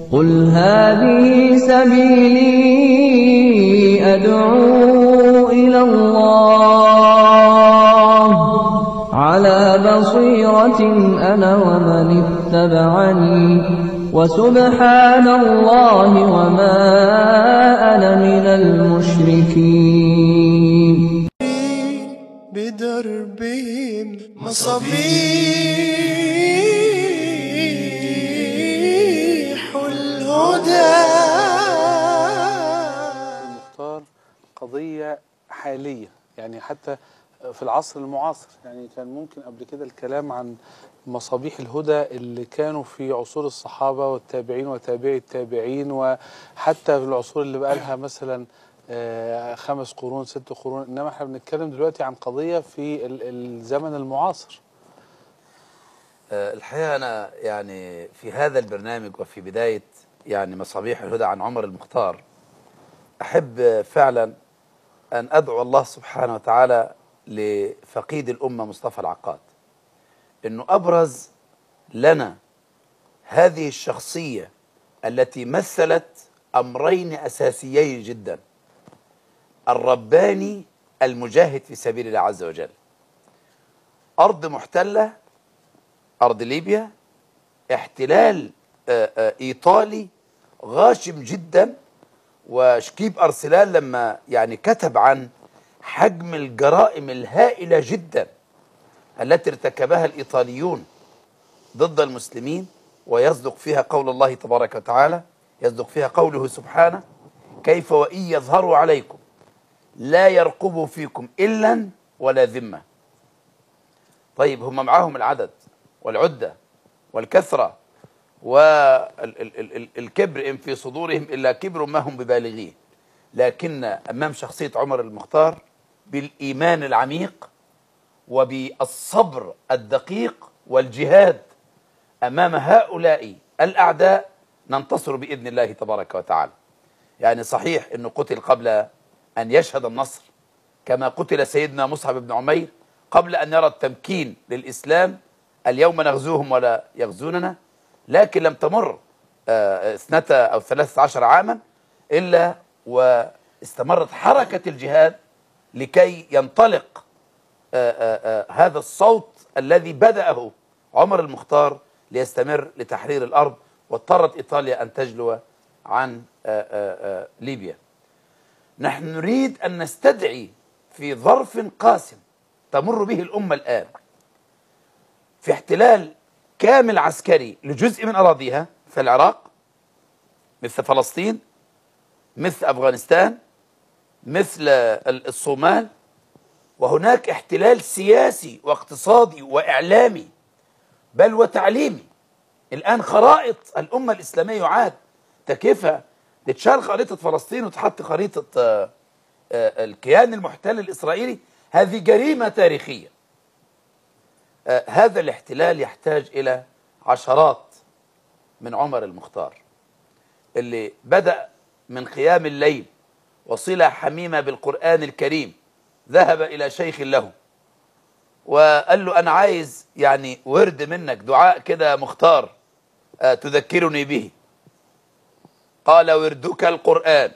قل هذه سبيلي أدعو إلى الله على بصيرة أنا ومن اتبعني وسبحان الله وما أنا من المشركين بدربهم مصابيح الهدى المختار قضية حالية يعني حتى في العصر المعاصر يعني كان ممكن قبل كده الكلام عن مصابيح الهدى اللي كانوا في عصور الصحابة والتابعين وتابعي التابعين وحتى في العصور اللي بقالها مثلا آه، خمس قرون ست قرون إنما احنا بنتكلم دلوقتي عن قضية في ال- الزمن المعاصر آه، الحقيقة أنا يعني في هذا البرنامج وفي بداية يعني مصابيح الهدى عن عمر المختار أحب آه، فعلا أن أدعو الله سبحانه وتعالى لفقيد الأمة مصطفى العقاد أنه أبرز لنا هذه الشخصية التي مثلت أمرين أساسيين جدا الرباني المجاهد في سبيل الله عز وجل أرض محتلة أرض ليبيا احتلال آه، آه، إيطالي غاشم جدا وشكيب أرسلان لما يعني كتب عن حجم الجرائم الهائلة جدا التي ارتكبها الإيطاليون ضد المسلمين ويصدق فيها قول الله تبارك وتعالى يصدق فيها قوله سبحانه كيف وإن يظهروا عليكم لا يرقبوا فيكم إلا ولا ذمة طيب هم معاهم العدد والعدة والكثرة والكبر إن في صدورهم إلا كبر ما هم ببالغيه لكن أمام شخصية عمر المختار بالإيمان العميق وبالصبر الدقيق والجهاد أمام هؤلاء الأعداء ننتصر بإذن الله تبارك وتعالى يعني صحيح أنه قتل قبل أن يشهد النصر كما قتل سيدنا مصعب بن عمير قبل أن يرى التمكين للإسلام اليوم نغزوهم ولا يغزوننا لكن لم تمر آه، اثنتا أو ثلاثة عشر عاما إلا واستمرت حركة الجهاد لكي ينطلق آه، آه، آه، هذا الصوت الذي بدأه عمر المختار ليستمر لتحرير الأرض واضطرت إيطاليا أن تجلو عن آه، آه، آه، ليبيا نحن نريد أن نستدعي في ظرف قاسم تمر به الأمة الآن في احتلال كامل عسكري لجزء من أراضيها في العراق مثل فلسطين مثل أفغانستان مثل ال- الصومال وهناك احتلال سياسي واقتصادي وإعلامي بل وتعليمي الآن خرائط الأمة الإسلامية يعاد تكيفها تتشال خريطة فلسطين وتحط خريطة آه، آه، الكيان المحتل الإسرائيلي هذه جريمة تاريخية آه، هذا الاحتلال يحتاج إلى عشرات من عمر المختار اللي بدأ من قيام الليل وصلة حميمة بالقرآن الكريم ذهب إلى شيخ له وقال له أنا عايز يعني ورد منك دعاء كده مختار آه، تذكرني به قال وردك القرآن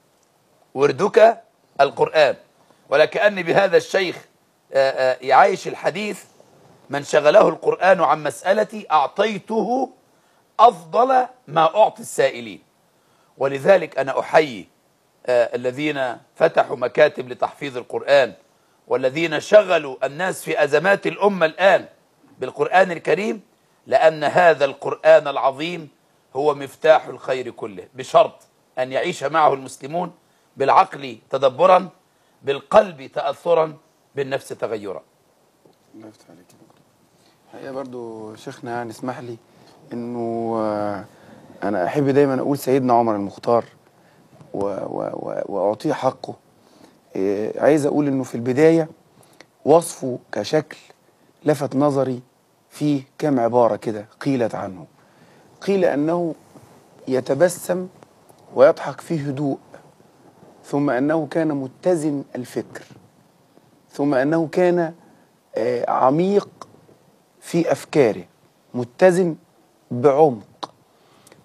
وردك القرآن ولكأني بهذا الشيخ آه، آه، يعايش الحديث من شغله القرآن عن مسألتي أعطيته أفضل ما أعطي السائلين ولذلك أنا أحيي آه، الذين فتحوا مكاتب لتحفيظ القرآن والذين شغلوا الناس في أزمات الأمة الآن بالقرآن الكريم لأن هذا القرآن العظيم هو مفتاح الخير كله بشرط أن يعيش معه المسلمون بالعقل تدبرا بالقلب تأثرا بالنفس تغيرا الله يفتح عليك الحقيقه برضو شيخنا يعني اسمح لي انه آه، انا احب دايما اقول سيدنا عمر المختار و- و- و- واعطيه حقه إيه، عايز اقول انه في البدايه وصفه كشكل لفت نظري في كم عباره كده قيلت عنه قيل انه يتبسم ويضحك في هدوء ثم انه كان متزن الفكر ثم انه كان آه، عميق في افكاره متزن بعمق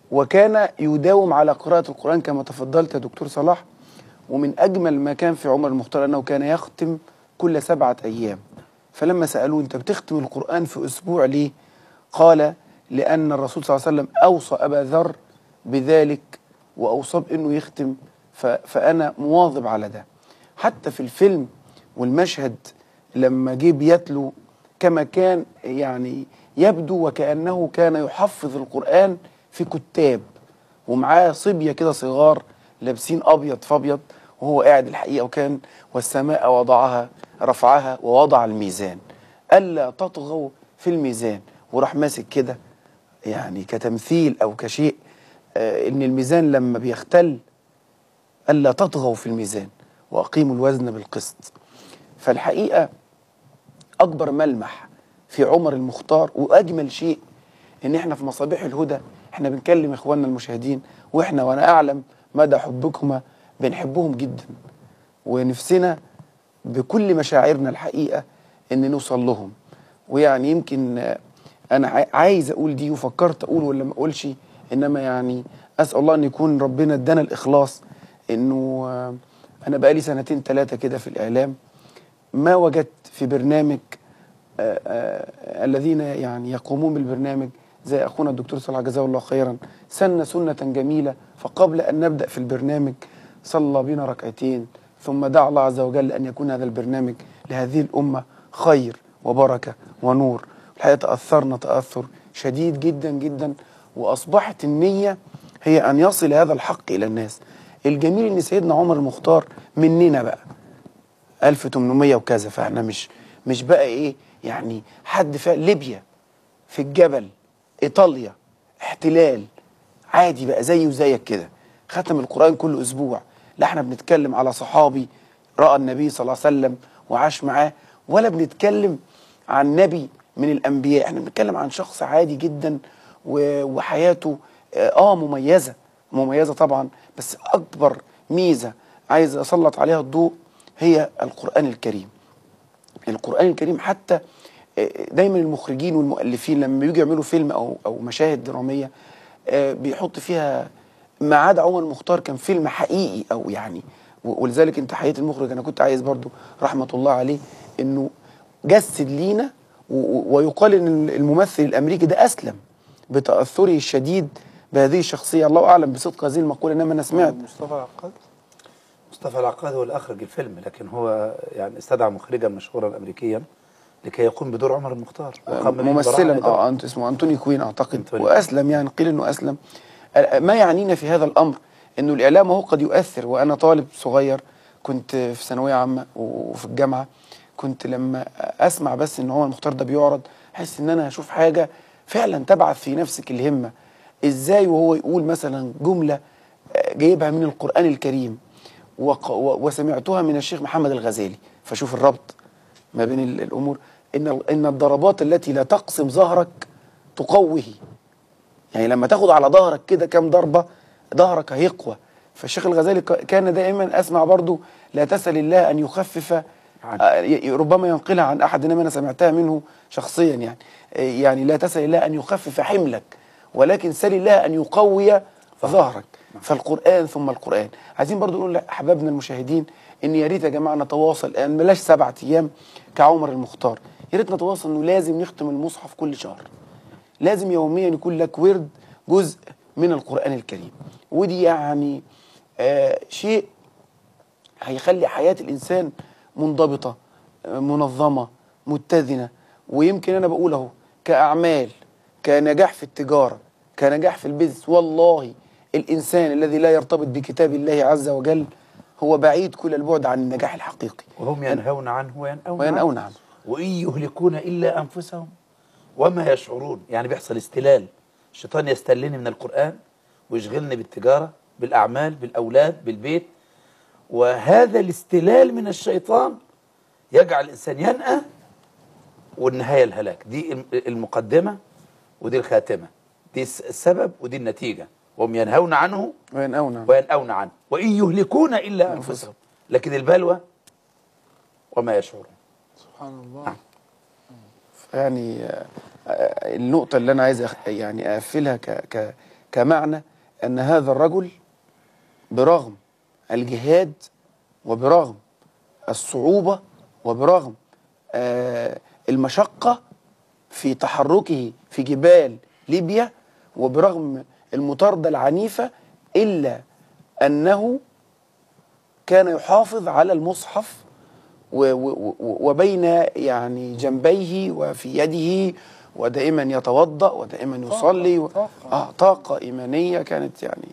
وكان يداوم على قراءة القرآن كما تفضلت يا دكتور صلاح ومن أجمل ما كان في عمر المختار أنه كان يختم كل سبعة أيام فلما سألوه أنت بتختم القرآن في أسبوع ليه قال لأن الرسول صلى الله عليه وسلم أوصى أبا ذر بذلك وأوصى بأنه يختم ف- فأنا مواظب على ده حتى في الفيلم والمشهد لما جه بيتلو كما كان يعني يبدو وكأنه كان يحفظ القرآن في كتاب ومعاه صبية كده صغار لابسين أبيض فأبيض وهو قاعد الحقيقة وكان والسماء وضعها رفعها ووضع الميزان ألا تطغوا في الميزان وراح ماسك كده يعني كتمثيل أو كشيء آه، إن الميزان لما بيختل ألا تطغوا في الميزان وأقيموا الوزن بالقسط فالحقيقة أكبر ملمح في عمر المختار وأجمل شيء إن إحنا في مصابيح الهدى إحنا بنكلم إخواننا المشاهدين وإحنا وأنا أعلم مدى حبكما بنحبهم جدا ونفسنا بكل مشاعرنا الحقيقة إن نوصل لهم ويعني يمكن آه، أنا عاي- عايز أقول دي وفكرت أقول ولا ما أقولش إنما يعني أسأل الله أن يكون ربنا ادانا الإخلاص إنه آه، أنا بقالي سنتين ثلاثة كده في الإعلام ما وجدت في برنامج آه، آه، الذين يعني يقومون بالبرنامج زي اخونا الدكتور صلاح جزاه الله خيرا سن سنه جميله فقبل ان نبدا في البرنامج صلى بنا ركعتين ثم دعا الله عز وجل ان يكون هذا البرنامج لهذه الامه خير وبركه ونور الحقيقه تاثرنا تاثر شديد جدا جدا واصبحت النيه هي ان يصل هذا الحق الى الناس الجميل ان سيدنا عمر المختار مننا بقى 1800 وكذا فاحنا مش مش بقى ايه يعني حد في ليبيا في الجبل ايطاليا احتلال عادي بقى زي وزيك كده ختم القران كل اسبوع لا احنا بنتكلم على صحابي راى النبي صلى الله عليه وسلم وعاش معاه ولا بنتكلم عن نبي من الانبياء احنا بنتكلم عن شخص عادي جدا و- وحياته اه آه مميزه مميزه طبعا بس اكبر ميزه عايز اسلط عليها الضوء هي القران الكريم القرآن الكريم حتى آه، دايما المخرجين والمؤلفين لما بييجوا يعملوا فيلم او او مشاهد دراميه آه، بيحط فيها ما عدا عمر المختار كان فيلم حقيقي او يعني و- ولذلك انت حياه المخرج انا كنت عايز برضو رحمه الله عليه انه جسد لينا و- و- ويقال ان الممثل الامريكي ده اسلم بتاثره الشديد بهذه الشخصيه الله اعلم بصدق هذه المقوله انما انا سمعت مصطفى العقاد مصطفى العقاد هو اللي اخرج الفيلم لكن هو يعني استدعى مخرجا مشهورا امريكيا لكي يقوم بدور عمر المختار وقام به ممثلا براءة اه أنت اسمه انتوني كوين اعتقد أنتوني. واسلم يعني قيل انه اسلم آه، ما يعنينا في هذا الامر انه الاعلام هو قد يؤثر وانا طالب صغير كنت في ثانويه عامه وفي الجامعه كنت لما اسمع بس ان عمر المختار ده بيعرض احس ان انا هشوف حاجه فعلا تبعث في نفسك الهمه ازاي وهو يقول مثلا جمله آه، جايبها من القران الكريم وق- و- وسمعتها من الشيخ محمد الغزالي فشوف الربط ما بين ال- الامور ان ال- ان الضربات التي لا تقسم ظهرك تقوه يعني لما تاخد على ظهرك كده كام ضربه ظهرك هيقوى فالشيخ الغزالي ك- كان دائما اسمع برضو لا تسال الله ان يخفف عنك. آه، ي- ربما ينقلها عن احد انما انا سمعتها منه شخصيا يعني آه، يعني لا تسال الله ان يخفف حملك ولكن سل الله ان يقوي ظهرك فالقران ثم القران عايزين برضو نقول لاحبابنا المشاهدين ان يا ريت يا جماعه نتواصل الان بلاش سبعة ايام كعمر المختار يا ريت نتواصل انه لازم نختم المصحف كل شهر لازم يوميا يكون لك ورد جزء من القرآن الكريم ودي يعني آه شيء هيخلي حياة الإنسان منضبطة آه، منظمة متزنة ويمكن أنا بقول أهو كأعمال كنجاح في التجارة كنجاح في البيزنس والله الإنسان الذي لا يرتبط بكتاب الله عز وجل هو بعيد كل البعد عن النجاح الحقيقي وهم ينهون عنه وينأون وينأون عنه وإن يهلكون إلا أنفسهم وما يشعرون يعني بيحصل استلال الشيطان يستلني من القرآن ويشغلني بالتجارة بالأعمال بالأولاد بالبيت وهذا الاستلال من الشيطان يجعل الإنسان ينأى والنهاية الهلاك دي الم- المقدمة ودي الخاتمة دي الس- السبب ودي النتيجة وهم ينهون عنه وينأون عنه وينأون عنه وإن يهلكون إلا أنفسهم لكن البلوى وما يشعرون سبحان الله يعني آه، آه، النقطة اللي أنا عايز أخ- يعني أقفلها ك ك كمعنى أن هذا الرجل برغم الجهاد وبرغم الصعوبة وبرغم آه، المشقة في تحركه في جبال ليبيا وبرغم المطاردة العنيفة إلا أنه كان يحافظ على المصحف و- و- و- وبين يعني جنبيه وفي يده ودائما يتوضأ ودائما يصلي و... طاقة. آه طاقة إيمانية كانت يعني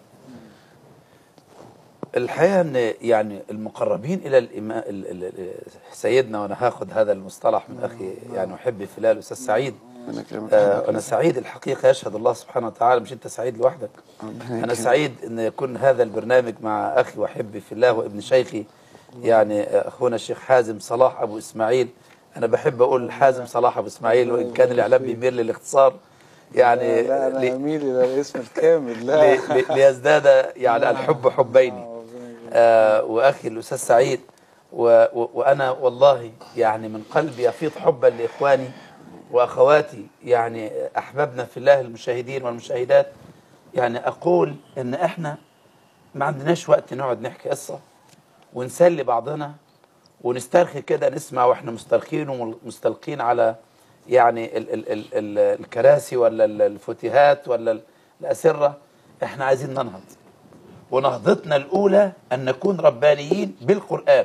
الحقيقه ان يعني المقربين الى الإمام ال- ال- ال- سيدنا وانا هاخد هذا المصطلح من اخي يعني احبي في الله الاستاذ سعيد ربنا يكرمك. آه انا سعيد الحقيقه يشهد الله سبحانه وتعالى مش انت سعيد لوحدك ربنا انا يكرمك. سعيد ان يكون هذا البرنامج مع اخي واحبي في الله وابن شيخي يعني اخونا الشيخ حازم صلاح ابو اسماعيل انا بحب اقول حازم صلاح ابو اسماعيل وان كان الاعلام بيميل للاختصار يعني لا انا لي- اميل الى الاسم الكامل لا لي- لي- ليزداد يعني الحب حبين آه واخي الاستاذ سعيد و و وانا والله يعني من قلبي افيض حبا لاخواني واخواتي يعني احبابنا في الله المشاهدين والمشاهدات يعني اقول ان احنا ما عندناش وقت نقعد نحكي قصه ونسلي بعضنا ونسترخي كده نسمع واحنا مسترخين ومستلقين على يعني ال ال ال ال الكراسي ولا ال- الفتيهات ولا ال- الاسره احنا عايزين ننهض ونهضتنا الاولى ان نكون ربانيين بالقران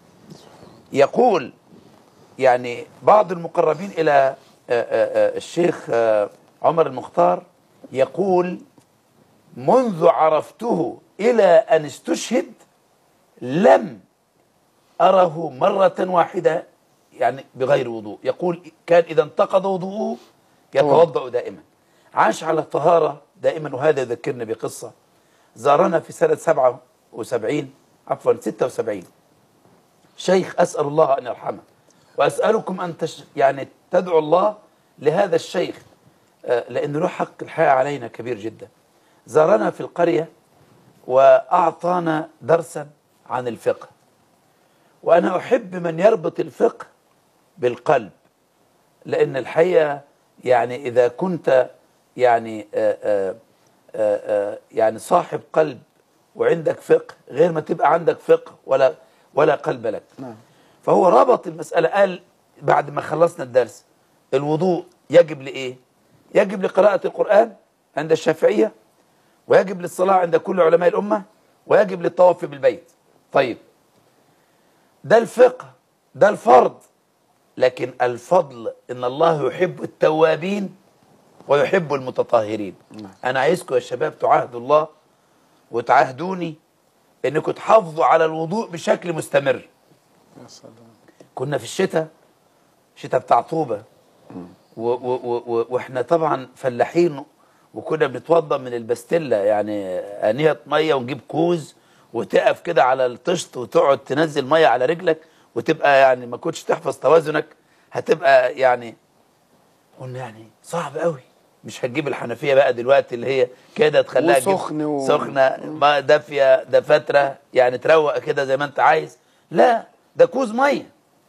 يقول يعني بعض المقربين الى آه، آه، آه، الشيخ آه، عمر المختار يقول منذ عرفته الى ان استشهد لم أره مرة واحدة يعني بغير وضوء يقول كان إذا انتقض وضوءه يتوضأ دائما عاش على الطهارة دائما وهذا يذكرنا بقصة زارنا في سنة 77 عفوا 76 شيخ أسأل الله أن يرحمه وأسألكم أن تش يعني تدعو الله لهذا الشيخ آه، لأنه له حق الحياة علينا كبير جدا زارنا في القرية وأعطانا درسا عن الفقه وأنا أحب من يربط الفقه بالقلب لأن الحقيقة يعني إذا كنت يعني آآ آآ آآ يعني صاحب قلب وعندك فقه غير ما تبقى عندك فقه ولا ولا قلب لك نعم. فهو ربط المسألة قال بعد ما خلصنا الدرس الوضوء يجب لإيه؟ يجب لقراءة القرآن عند الشافعية ويجب للصلاة عند كل علماء الأمة ويجب للطواف بالبيت طيب ده الفقه ده الفرض لكن الفضل ان الله يحب التوابين ويحب المتطهرين انا عايزكم يا شباب تعاهدوا الله وتعاهدوني انكم تحافظوا على الوضوء بشكل مستمر يا سلام كنا في الشتاء شتاء بتاع طوبة و و و و واحنا طبعا فلاحين وكنا بنتوضى من البستلة يعني آنية مية ونجيب كوز وتقف كده على الطشت وتقعد تنزل مية على رجلك وتبقى يعني ما كنتش تحفظ توازنك هتبقى يعني قلنا يعني صعب قوي مش هتجيب الحنفية بقى دلوقتي اللي هي كده تخليها تجيب وسخن و- سخنة ما دافية دفاترة يعني تروق كده زي ما انت عايز لا ده كوز ميه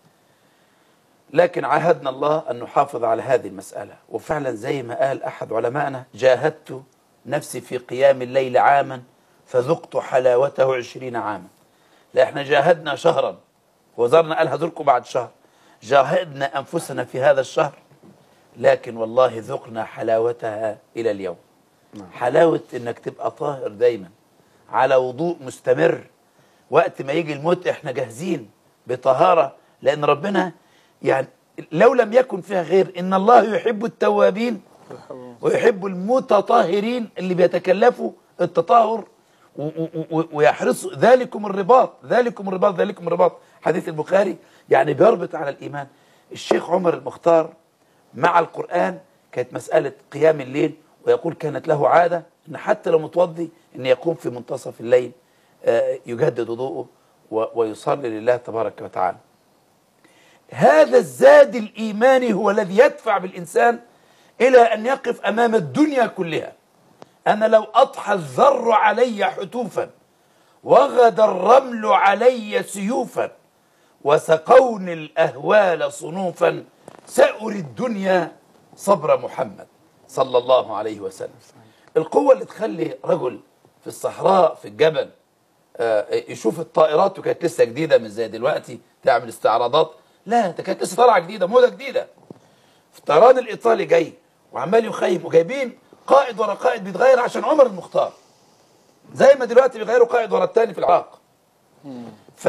لكن عاهدنا الله أن نحافظ على هذه المسألة وفعلا زي ما قال أحد علمائنا جاهدت نفسي في قيام الليل عاما فذقت حلاوته عشرين عاما لا احنا جاهدنا شهرا وزرنا قال هذلكم بعد شهر جاهدنا أنفسنا في هذا الشهر لكن والله ذقنا حلاوتها إلى اليوم حلاوة انك تبقى طاهر دايما على وضوء مستمر وقت ما يجي الموت احنا جاهزين بطهارة لان ربنا يعني لو لم يكن فيها غير ان الله يحب التوابين ويحب المتطهرين اللي بيتكلفوا التطهر و- و- و- ويحرصوا ذلكم الرباط ذلكم الرباط ذلكم الرباط حديث البخاري يعني بيربط على الإيمان الشيخ عمر المختار مع القرآن كانت مسألة قيام الليل ويقول كانت له عادة أن حتى لو متوضي أن يقوم في منتصف الليل آه، يجدد وضوءه و- ويصلي لله تبارك وتعالى هذا الزاد الإيماني هو الذي يدفع بالإنسان إلى أن يقف أمام الدنيا كلها أنا لو أضحى الذر علي حتوفا وغدا الرمل علي سيوفا وسقوني الأهوال صنوفا سأري الدنيا صبر محمد صلى الله عليه وسلم القوة اللي تخلي رجل في الصحراء في الجبل آه، يشوف الطائرات وكانت لسه جديدة مش زي دلوقتي تعمل استعراضات لا ده كانت لسه طالعة جديدة موضة جديدة الطيران الإيطالي جاي وعمال يخيم وجايبين قائد ورا قائد بيتغير عشان عمر المختار زي ما دلوقتي بيغيروا قائد ورا التاني في العراق ف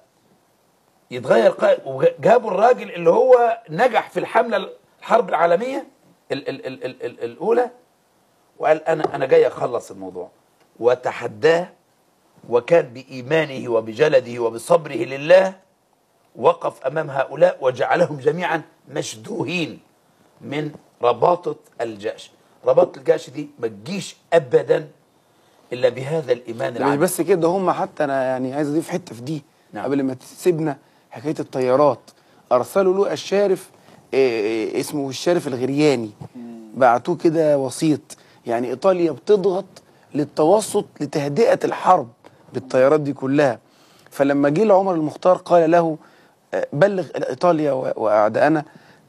يتغير قائد وجابوا الراجل اللي هو نجح في الحملة الحرب العالمية ال ال ال ال ال الأولى وقال أنا أنا جاي أخلص الموضوع وتحداه وكان بإيمانه وبجلده وبصبره لله وقف أمام هؤلاء وجعلهم جميعا مشدوهين من رباطة الجأش رباطة الجأش دي ما تجيش أبدا إلا بهذا الإيمان مش العام بس كده هم حتى انا يعني عايز اضيف حته في دي نعم. قبل ما تسيبنا حكايه الطيارات ارسلوا له الشارف إيه، إيه، اسمه الشارف الغرياني بعتوه كده وسيط يعني ايطاليا بتضغط للتوسط لتهدئه الحرب بالطيارات دي كلها فلما جه لعمر المختار قال له آه، بلغ ايطاليا و- واعدائنا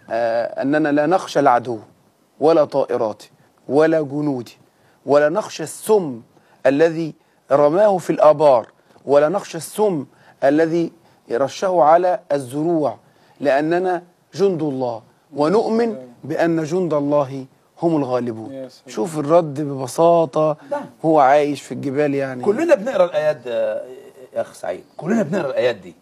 آه، اننا لا نخشى العدو ولا طائراته ولا جنوده ولا نخشى السم الذي رماه في الآبار ولا نخشى السم الذي رشه على الزروع لأننا جند الله ونؤمن بأن جند الله هم الغالبون يا سلام. شوف الرد ببساطة هو عايش في الجبال يعني كلنا بنقرا الايات آه، يا اخ سعيد كلنا بنقرا الايات دي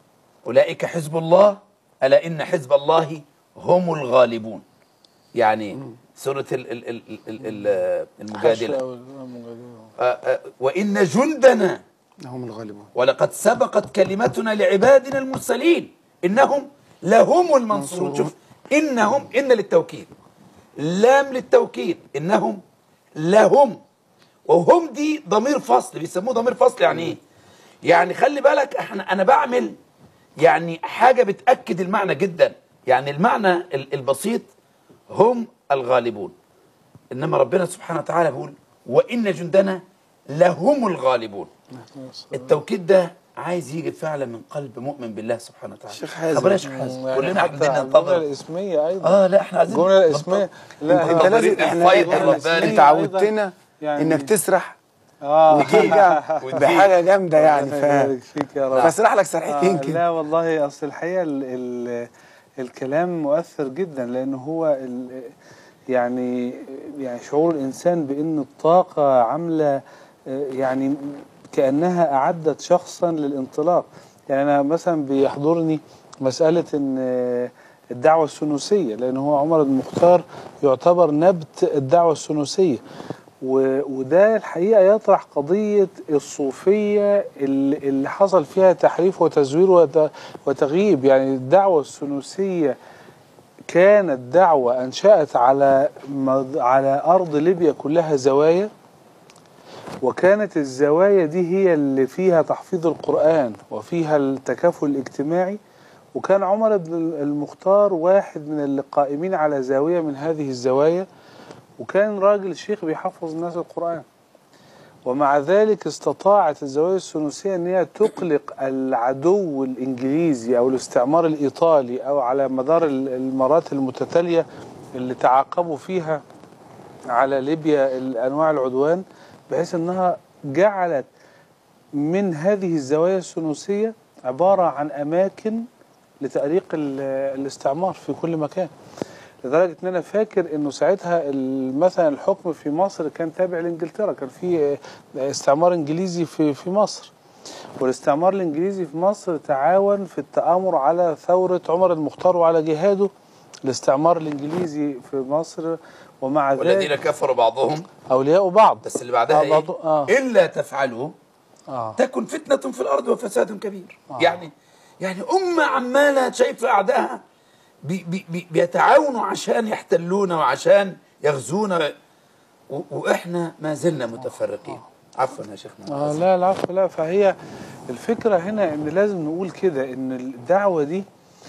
اولئك حزب الله الا ان حزب الله هم الغالبون يعني سوره ال ال ال ال ال المجادله حشر المجادلة. آه، آه، وان جندنا هم الغالبون ولقد سبقت كلمتنا لعبادنا المرسلين انهم لهم المنصورون شوف انهم ان للتوكيد لام للتوكيد انهم لهم وهم دي ضمير فصل بيسموه ضمير فصل يعني ايه يعني خلي بالك احنا انا بعمل يعني حاجه بتاكد المعنى جدا يعني المعنى ال- البسيط هم الغالبون انما ربنا سبحانه وتعالى بيقول وان جندنا لهم الغالبون التوكيد ده عايز يجي فعلا من قلب مؤمن بالله سبحانه وتعالى شيخ حازم. خبرنا يا شيخ حازم يعني كلنا حتى عايزين الجملة ننتظر الاسمية أيضا اه لا احنا عايزين الجملة الاسمية لا انت هي- لازم الفيض احنا الرباني. انت عودتنا يعني- انك تسرح اه وترجع بحاجه جامده يعني ف... ربنا يبارك فيك يا رب فاسرح لك آه سرحتين كده لا والله اصل الحقيقه ال ال الكلام مؤثر جدا لانه هو ال يعني يعني شعور الانسان بان الطاقه عامله آه، يعني كانها اعدت شخصا للانطلاق يعني انا مثلا بيحضرني مساله ان آه، الدعوه السنوسيه لان هو عمر المختار يعتبر نبت الدعوه السنوسيه و- وده الحقيقه يطرح قضيه الصوفيه اللي اللي حصل فيها تحريف وتزوير وت- وتغييب يعني الدعوه السنوسيه كانت دعوه انشات على مض- على ارض ليبيا كلها زوايا وكانت الزوايا دي هي اللي فيها تحفيظ القرآن وفيها التكافل الاجتماعي وكان عمر بن المختار واحد من القائمين على زاوية من هذه الزوايا وكان راجل شيخ بيحفظ الناس القرآن ومع ذلك استطاعت الزوايا السنوسية أن هي تقلق العدو الإنجليزي أو الاستعمار الإيطالي أو على مدار ال- المرات المتتالية اللي تعاقبوا فيها على ليبيا أنواع العدوان بحيث أنها جعلت من هذه الزوايا السنوسية عبارة عن أماكن لتأريق ال- الاستعمار في كل مكان لدرجة ان انا فاكر انه ساعتها ال- مثلا الحكم في مصر كان تابع لانجلترا كان في استعمار انجليزي في في مصر والاستعمار الانجليزي في مصر تعاون في التآمر على ثورة عمر المختار وعلى جهاده الاستعمار الانجليزي في مصر ومع والذين ذلك كفروا بعضهم اولياء بعض بس اللي بعدها آه، ايه بعض- آه. الا تفعلوا آه. تكن فتنة في الأرض وفساد كبير يعني يعني أمة عمالة شايفة أعدائها بي بي بي بيتعاونوا عشان يحتلونا وعشان يغزونا و- وإحنا ما زلنا متفرقين عفوا يا شيخنا آه لا العفو لا فهي الفكرة هنا ان لازم نقول كده ان الدعوة دي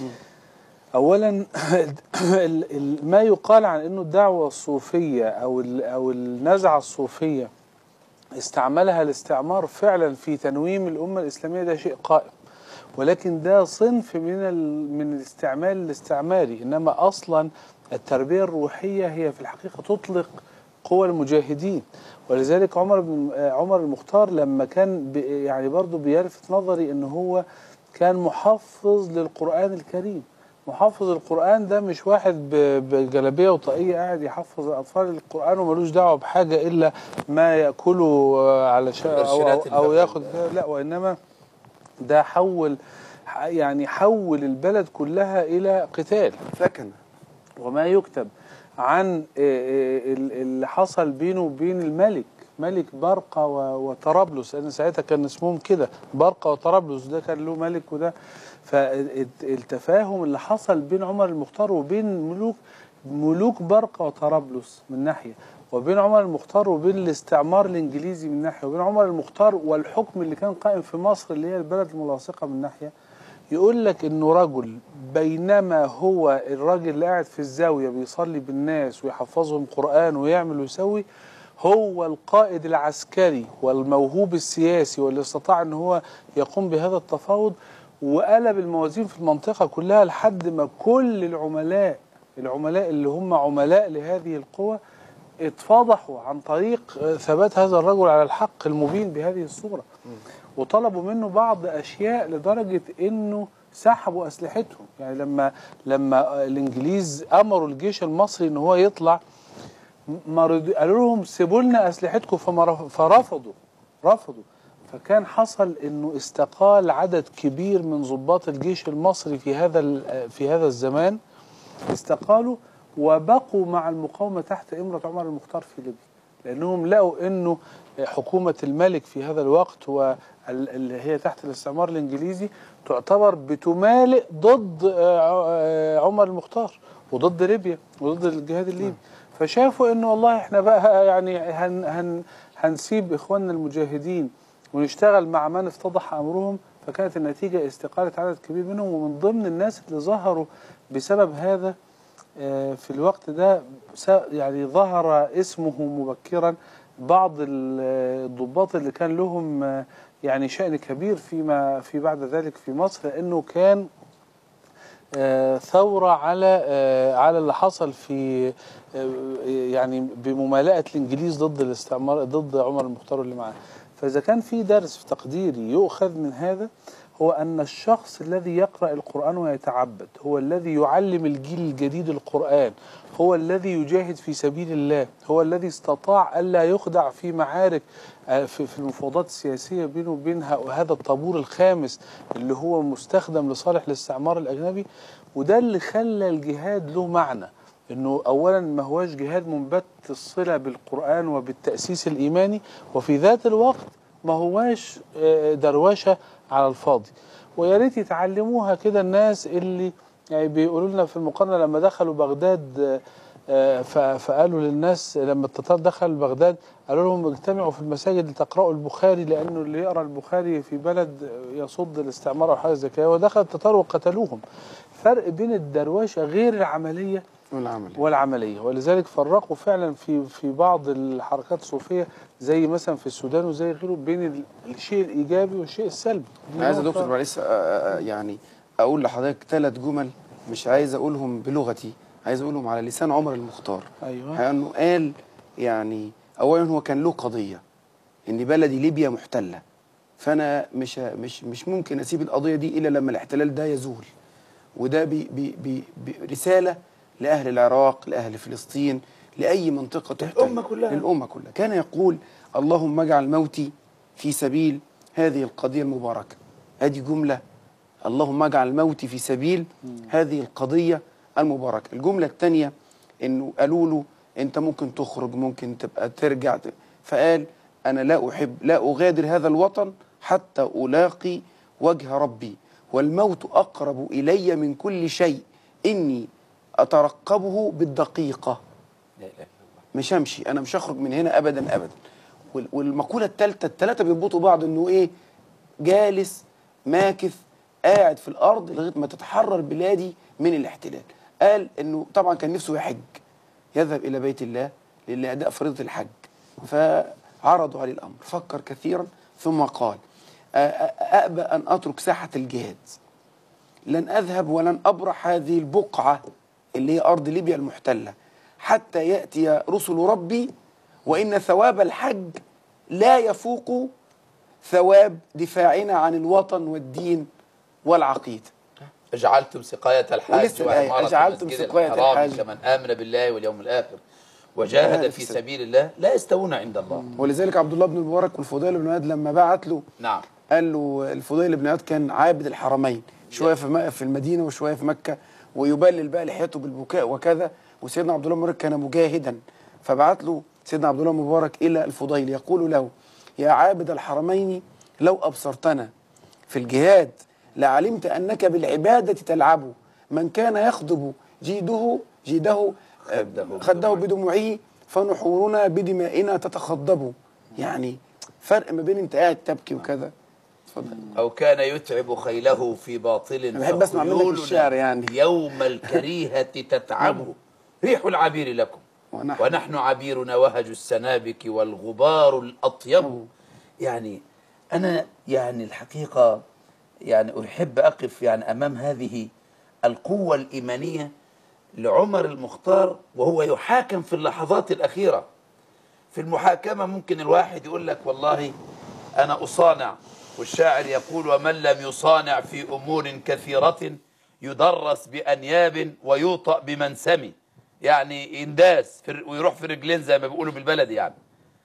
اولا ال- ال- ما يقال عن انه الدعوة الصوفية او ال- او النزعة الصوفية استعملها الاستعمار فعلا في تنويم الامة الاسلامية ده شيء قائم ولكن ده صنف من ال... من الاستعمال الاستعماري انما اصلا التربية الروحية هي في الحقيقة تطلق قوى المجاهدين ولذلك عمر بن آه، عمر المختار لما كان بي- يعني برضه بيلفت نظري ان هو كان محفظ للقرآن الكريم محفظ القرآن ده مش واحد ب- بجلابية وطاقية قاعد يحفظ الأطفال القرآن وملوش دعوة بحاجة إلا ما يأكله آه، علشان أو, أو, القرشينات أو اللي ياخد لا وإنما ده حول يعني حول البلد كلها إلى قتال سكن وما يكتب عن آه، آه، ال- اللي حصل بينه وبين الملك ملك برقة و- وطرابلس لأن ساعتها كان اسمهم كده برقة وطرابلس ده كان له ملك وده فالتفاهم اللي حصل بين عمر المختار وبين ملوك ملوك برقة وطرابلس من ناحية وبين عمر المختار وبين الاستعمار الإنجليزي من ناحية وبين عمر المختار والحكم اللي كان قائم في مصر اللي هي البلد الملاصقة من ناحية يقول لك انه رجل بينما هو الراجل اللي قاعد في الزاويه بيصلي بالناس ويحفظهم قران ويعمل ويسوي هو القائد العسكري والموهوب السياسي واللي استطاع ان هو يقوم بهذا التفاوض وقلب الموازين في المنطقه كلها لحد ما كل العملاء العملاء اللي هم عملاء لهذه القوى اتفضحوا عن طريق آه، ثبات هذا الرجل على الحق المبين بهذه الصوره وطلبوا منه بعض اشياء لدرجه انه سحبوا اسلحتهم يعني لما لما الانجليز امروا الجيش المصري ان هو يطلع ما رضي- قالوا لهم سيبوا لنا اسلحتكم فما رف- فرفضوا رفضوا فكان حصل انه استقال عدد كبير من ضباط الجيش المصري في هذا ال- في هذا الزمان استقالوا وبقوا مع المقاومه تحت امره عمر المختار في ليبيا لانهم لقوا انه حكومه الملك في هذا الوقت واللي هي تحت الاستعمار الانجليزي تعتبر بتمالئ ضد آه، آه، عمر المختار وضد ليبيا وضد الجهاد الليبي فشافوا انه والله احنا بقى يعني هن هن هنسيب اخواننا المجاهدين ونشتغل مع من افتضح امرهم فكانت النتيجه استقاله عدد كبير منهم ومن ضمن الناس اللي ظهروا بسبب هذا آه، في الوقت ده س- يعني ظهر اسمه مبكرا بعض ال- الضباط اللي كان لهم آه، يعني شأن كبير فيما في بعد ذلك في مصر لأنه كان آه، ثورة على آه، على اللي حصل في آه، يعني بممالأة الإنجليز ضد الاستعمار ضد عمر المختار اللي معاه فإذا كان في درس في تقديري يؤخذ من هذا هو أن الشخص الذي يقرأ القرآن ويتعبد هو الذي يعلم الجيل الجديد القرآن هو الذي يجاهد في سبيل الله هو الذي استطاع ألا يخدع في معارك آه، في في المفاوضات السياسية بينه وبين ه- هذا الطابور الخامس اللي هو مستخدم لصالح الاستعمار الأجنبي وده اللي خلى الجهاد له معنى انه اولا ما هواش جهاد منبت الصله بالقران وبالتاسيس الايماني وفي ذات الوقت ما هواش آه، دروشه على الفاضي ويا ريت يتعلموها كده الناس اللي يعني بيقولوا لنا في المقارنه لما دخلوا بغداد آه، آه، ف- فقالوا للناس لما التتار دخلوا بغداد قالوا لهم اجتمعوا في المساجد لتقرأوا البخاري لأنه اللي يقرأ البخاري في بلد يصد الاستعمار أو حاجة زي كده ودخل التتار وقتلوهم فرق بين الدروشة غير العملية والعمل والعملية ولذلك فرقوا فعلا في في بعض الحركات الصوفية زي مثلا في السودان وزي غيره بين ال- الشيء الإيجابي والشيء السلبي انا عايز يا دكتور معلش آه، آه، يعني اقول لحضرتك ثلاث جمل مش عايز اقولهم بلغتي عايز اقولهم على لسان عمر المختار أيوه انه قال يعني اولا هو كان له قضيه ان بلدي ليبيا محتله فانا مش مش مش ممكن اسيب القضيه دي الا لما الاحتلال ده يزول وده بي بي بي بي رساله لاهل العراق لاهل فلسطين لاي منطقه تحتل الأمة كلها. للامه كلها كان يقول اللهم اجعل موتي في سبيل هذه القضيه المباركه هذه جمله اللهم اجعل موتي في سبيل هذه القضيه المباركه الجمله الثانيه انه قالوا له انت ممكن تخرج ممكن تبقى ترجع ت- فقال انا لا احب لا اغادر هذا الوطن حتى الاقي وجه ربي والموت اقرب الي من كل شيء اني اترقبه بالدقيقه لا اله الا الله مش همشي انا مش هخرج من هنا ابدا ابدا وال- والمقوله الثالثه الثلاثه بيربطوا بعض انه ايه جالس ماكث قاعد في الارض لغايه ما تتحرر بلادي من الاحتلال قال انه طبعا كان نفسه يحج يذهب الى بيت الله لاداء فريضه الحج فعرضوا عليه الامر فكر كثيرا ثم قال أ- أ- أأبى أن أترك ساحة الجهاد لن أذهب ولن أبرح هذه البقعة اللي هي أرض ليبيا المحتلة حتى يأتي رسل ربي وإن ثواب الحج لا يفوق ثواب دفاعنا عن الوطن والدين والعقيدة جعلتم سقاية الحاج ولسه الآية، وعمارة أجعلتم المسجد سقاية الحرام الحاج. كمن آمن بالله واليوم الآخر وجاهد في نفس- سبيل الله لا يستوون عند الله ولذلك عبد الله بن المبارك والفضيل بن عياض لما بعت له نعم قال له الفضيل بن عياض كان عابد الحرمين شويه في م- في المدينه وشويه في مكه ويبلل بقى لحيته بالبكاء وكذا وسيدنا عبد الله المبارك كان مجاهدا فبعت له سيدنا عبد الله المبارك الى الفضيل يقول له يا عابد الحرمين لو ابصرتنا في الجهاد لعلمت انك بالعباده تلعب من كان يخضب جيده جيده خده خده بدموعه فنحورنا بدمائنا تتخضب يعني فرق ما بين انت قاعد تبكي وكذا اتفضل أو كان يتعب خيله في باطل أنا بحب أسمع منك فخيولنا الشعر يعني. يوم الكريهة تتعب ريح العبير لكم ونحن- ونحن عبيرنا وهج السنابك والغبار الأطيب يعني أنا يعني الحقيقة يعني أحب أقف يعني أمام هذه القوة الإيمانية لعمر المختار وهو يحاكم في اللحظات الأخيرة في المحاكمة ممكن الواحد يقول لك والله أنا أصانع والشاعر يقول ومن لم يصانع في أمور كثيرة يدرس بأنياب ويوطأ بمنسم يعني ينداس في ويروح في رجلين زي ما بيقولوا بالبلد يعني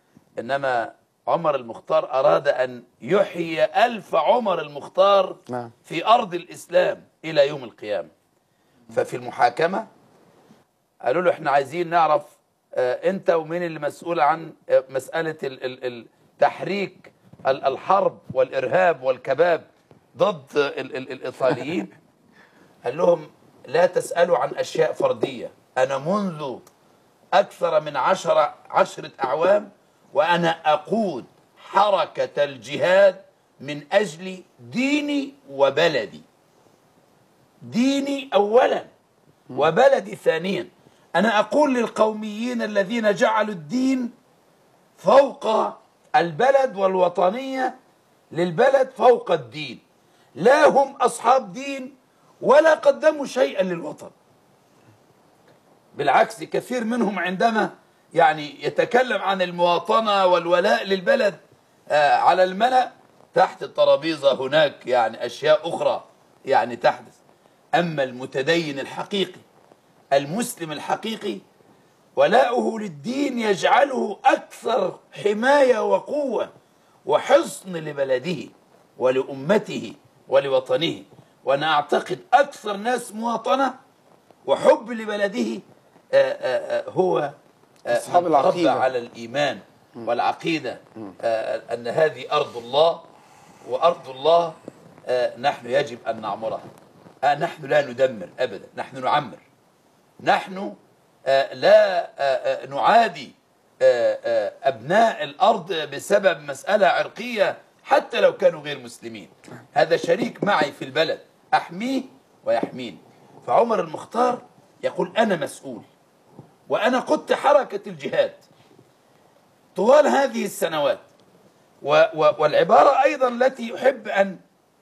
إنما عمر المختار أراد أن يحيي ألف عمر المختار نعم. في أرض الإسلام إلى يوم القيامة ففي المحاكمة قالوا له احنا عايزين نعرف اه انت ومين اللي مسؤول عن اه مسألة ال ال ال تحريك ال الحرب والإرهاب والكباب ضد ال ال الإيطاليين قال لهم لا تسألوا عن أشياء فردية أنا منذ أكثر من عشرة عشرة أعوام وأنا أقود حركة الجهاد من أجل ديني وبلدي ديني أولا وبلدي ثانيا أنا أقول للقوميين الذين جعلوا الدين فوق البلد والوطنية للبلد فوق الدين لا هم أصحاب دين ولا قدموا شيئا للوطن بالعكس كثير منهم عندما يعني يتكلم عن المواطنة والولاء للبلد آه، على الملأ تحت الترابيزة هناك يعني أشياء أخرى يعني تحدث أما المتدين الحقيقي المسلم الحقيقي ولاؤه للدين يجعله أكثر حماية وقوة وحصن لبلده ولأمته ولوطنه وأنا أعتقد أكثر ناس مواطنة وحب لبلده آه، آه، آه، هو آه، أصحاب من تربى العقيدة. على الإيمان والعقيدة آه، أن هذه أرض الله وأرض الله آه، نحن يجب أن نعمرها آه، نحن لا ندمر أبدا نحن نعمر نحن آه، لا آه، آه، نعادي آه، آه، أبناء الأرض بسبب مسألة عرقية حتى لو كانوا غير مسلمين هذا شريك معي في البلد أحميه ويحميني فعمر المختار يقول أنا مسؤول وأنا قدت حركة الجهاد طوال هذه السنوات و و والعبارة أيضا التي يحب أن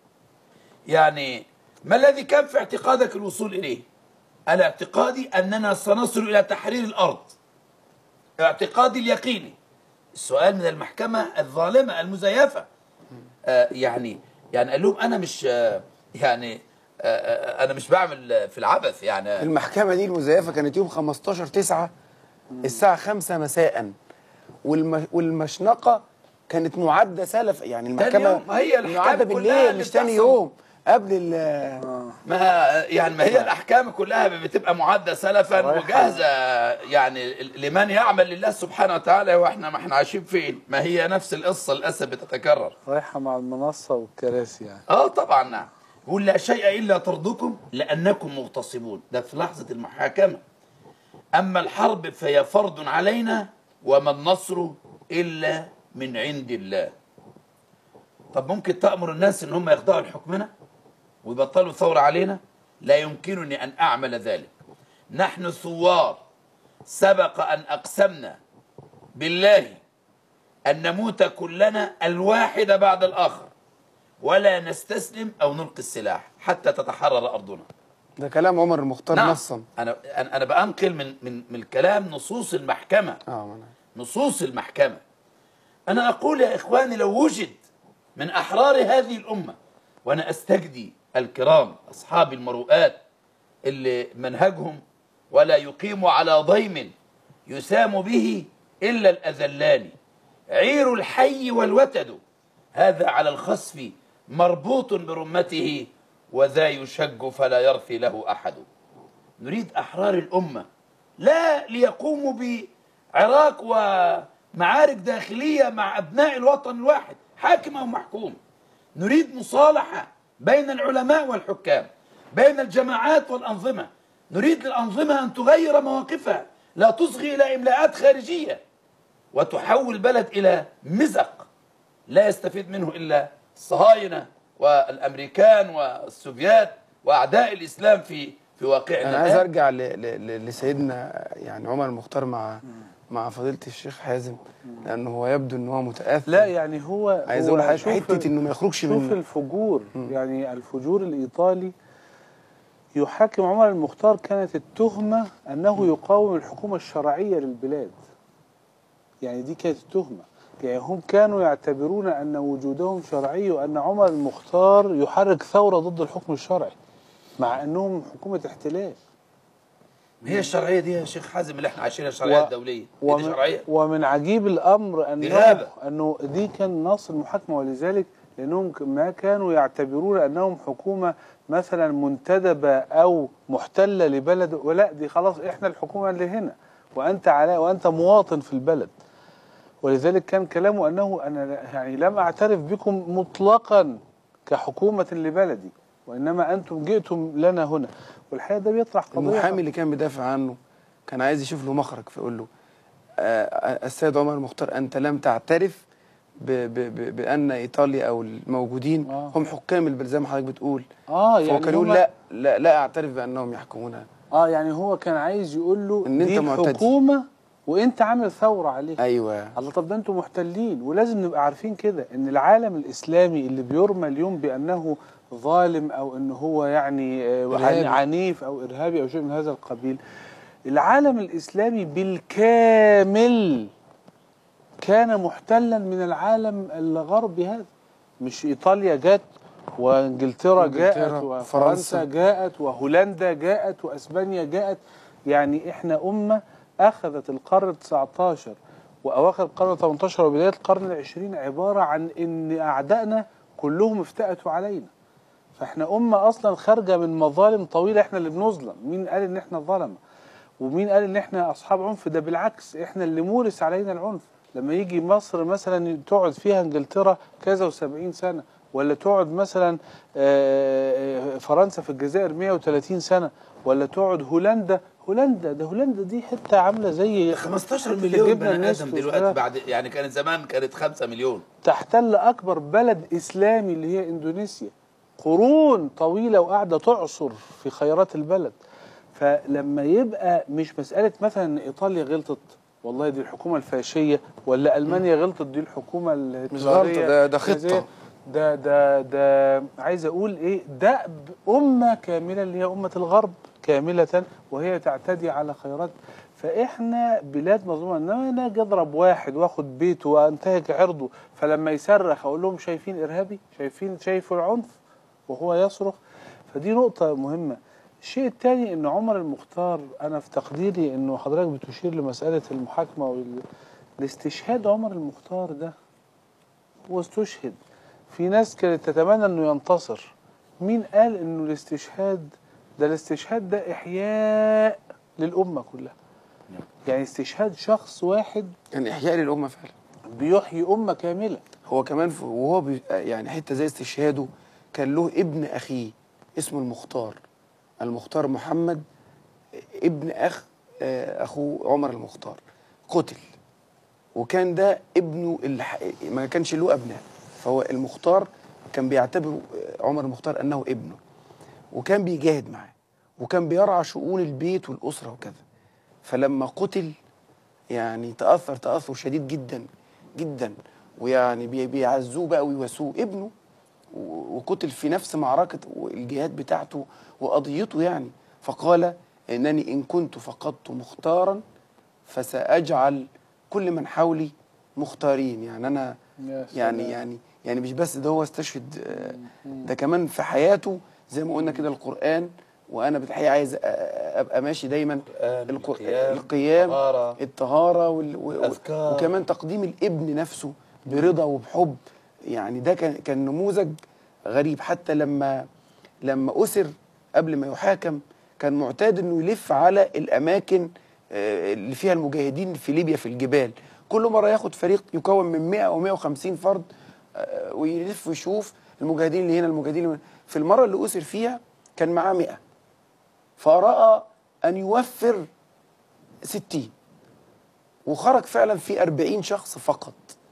يعني ما الذي كان في اعتقادك الوصول إليه أنا اعتقادي أننا سنصل إلى تحرير الأرض اعتقادي اليقيني السؤال من المحكمة الظالمة المزيفة آه يعني يعني قال لهم أنا مش آه يعني آه آه أنا مش بعمل في العبث يعني المحكمة دي المزيفة كانت يوم 15 9 الساعة 5 مساء والم... والمشنقة كانت معدة سلف يعني المحكمة يوم، ما هي الأحكام معدة كلها بالليل اللي مش تاني بتحصل. يوم قبل ال ما يعني ما هي الاحكام كلها بتبقى معده سلفا رايحة. وجاهزه يعني لمن يعمل لله سبحانه وتعالى واحنا ما احنا عايشين فين ما هي نفس القصه للاسف بتتكرر رايحة مع المنصة والكراسي يعني اه طبعا نعم يقول لا شيء الا طردكم لانكم مغتصبون ده في لحظه المحاكمه اما الحرب فهي فرض علينا وما النصر الا من عند الله طب ممكن تامر الناس ان هم يخضعوا لحكمنا ويبطلوا ثوره علينا لا يمكنني ان اعمل ذلك نحن ثوار سبق ان اقسمنا بالله ان نموت كلنا الواحد بعد الاخر ولا نستسلم او نلقي السلاح حتى تتحرر ارضنا ده كلام عمر المختار نعم نصا انا انا أنا بانقل من من من الكلام نصوص المحكمه اه ما أنا- نصوص المحكمة أنا أقول يا إخواني لو وجد من أحرار هذه الأمة وأنا أستجدي الكرام أصحاب المروءات اللي منهجهم ولا يقيم على ضيم يسام به إلا الأذلان عير الحي والوتد هذا على الخصف مربوط برمته وذا يشج فلا يرثي له أحد نريد أحرار الأمة لا ليقوموا بعراك ومعارك داخلية مع أبناء الوطن الواحد حاكم أو محكوم نريد مصالحة بين العلماء والحكام بين الجماعات والأنظمة نريد للأنظمة أن تغير مواقفها لا تصغي إلى إملاءات خارجية وتحول البلد إلى مزق لا يستفيد منه إلا الصهاينة والأمريكان والسوفيات وأعداء الإسلام في في واقعنا انا عايز الآن. ارجع ل... ل... ل- لسيدنا يعني عمر المختار مع مع فضيله الشيخ حازم لانه هو يبدو ان هو متاثر لا يعني هو عايز هو اقول لحضرتك شوف حته انه ما يخرجش شوف من الفجور يعني الفجور الإيطالي يحاكم عمر المختار كانت التهمة أنه يقاوم الحكومة الشرعية للبلاد يعني دي كانت التهمة يعني هم كانوا يعتبرون أن وجودهم شرعي وأن عمر المختار يحرك ثورة ضد الحكم الشرعي مع أنهم حكومة احتلال هي الشرعية دي يا شيخ حازم اللي احنا عايشينها الشرعية و- الدولية هي دي ومن, شرعية ومن عجيب الامر دي انه غابة. انه دي كان نص المحاكمه ولذلك لانهم ك- ما كانوا يعتبرون انهم حكومه مثلا منتدبه او محتله لبلد ولا دي خلاص احنا الحكومه اللي هنا وانت على وانت مواطن في البلد ولذلك كان كلامه انه انا لا- يعني لم اعترف بكم مطلقا كحكومه لبلدي وانما انتم جئتم لنا هنا والحقيقه ده بيطرح قضيه المحامي اللي كان بيدافع عنه كان عايز يشوف له مخرج فيقول له آه، السيد عمر المختار انت لم تعترف ب ب ب بان ايطاليا او الموجودين آه. هم حكام البلد زي ما حضرتك بتقول اه فهو يعني كان يقول هما- لا لا لا اعترف بانهم يحكمونها اه يعني هو كان عايز يقول له إن أنت دي معتدي. الحكومه وانت عامل ثوره عليها ايوه الله طب ده انتوا محتلين ولازم نبقى عارفين كده ان العالم الاسلامي اللي بيرمى اليوم بانه ظالم او ان هو يعني آه، إرهابي. عنيف او ارهابي او شيء من هذا القبيل العالم الاسلامي بالكامل كان محتلا من العالم الغربي هذا مش ايطاليا جت وانجلترا وإنجلترا، جاءت فرنسا. وفرنسا جاءت وهولندا جاءت واسبانيا جاءت يعني احنا امه اخذت القرن 19 واواخر القرن 18 وبدايه القرن العشرين عباره عن ان اعدائنا كلهم افتأتوا علينا فاحنا امه اصلا خارجه من مظالم طويله احنا اللي بنظلم مين قال ان احنا ظلمه ومين قال ان احنا اصحاب عنف ده بالعكس احنا اللي مورس علينا العنف لما يجي مصر مثلا تقعد فيها انجلترا كذا وسبعين سنه ولا تقعد مثلا آه، آه، فرنسا في الجزائر 130 سنه ولا تقعد هولندا هولندا ده هولندا دي حته عامله زي 15 حتة مليون الجبنة بني النصف ادم دلوقتي ده. بعد يعني كانت زمان كانت 5 مليون تحتل اكبر بلد اسلامي اللي هي اندونيسيا قرون طويله وقاعده تعصر في خيرات البلد فلما يبقى مش مساله مثلا ان ايطاليا غلطت والله دي الحكومه الفاشيه ولا المانيا غلطت دي الحكومه الهتلرية غلطة، ده- ده خطة. زي- ده ده ده عايز اقول ايه دأب امه كامله اللي هي امه الغرب كامله وهي تعتدي على خيرات فاحنا بلاد مظلومه انما انا اجي اضرب واحد واخد بيته وانتهك عرضه فلما يصرخ اقول لهم شايفين ارهابي شايفين شايفوا العنف وهو يصرخ فدي نقطه مهمه الشيء الثاني ان عمر المختار انا في تقديري انه حضرتك بتشير لمساله المحاكمه وال... الاستشهاد عمر المختار ده هو استشهد في ناس كانت تتمنى انه ينتصر مين قال انه الاستشهاد ده الاستشهاد ده احياء للامه كلها يعني استشهاد شخص واحد كان احياء للامه فعلا بيحيي امه كامله هو كمان في وهو بي يعني حته زي استشهاده كان له ابن اخيه اسمه المختار المختار محمد ابن اخ آه، اخوه عمر المختار قتل وكان ده ابنه اللي ح- ما كانش له ابناء فهو المختار كان بيعتبر آه، عمر المختار انه ابنه وكان بيجاهد معاه وكان بيرعى شؤون البيت والاسره وكذا فلما قتل يعني تاثر تاثر شديد جدا جدا ويعني بي- بيعزوه بقى ويواسوه ابنه و- وقتل في نفس معركه الجهاد بتاعته وقضيته يعني فقال انني ان كنت فقدت مختارا فساجعل كل من حولي مختارين يعني انا يا يعني سلام. يعني يعني مش بس ده هو استشهد آه، ده كمان في حياته زي ما قلنا كده القرآن وانا بالحقيقه عايز أ- ابقى ماشي دايما القرآن، القر- القيام، القيام الطهارة. الطهاره وال... و- الأذكار. وكمان تقديم الابن نفسه برضا وبحب يعني ده كان كان نموذج غريب حتى لما لما اسر قبل ما يحاكم كان معتاد انه يلف على الاماكن آه، اللي فيها المجاهدين في ليبيا في الجبال كل مره ياخد فريق يكون من 100 او 150 فرد آه، ويلف ويشوف المجاهدين اللي هنا المجاهدين اللي هنا. في المره اللي اسر فيها كان معاه 100 فراى ان يوفر 60 وخرج فعلا في 40 شخص فقط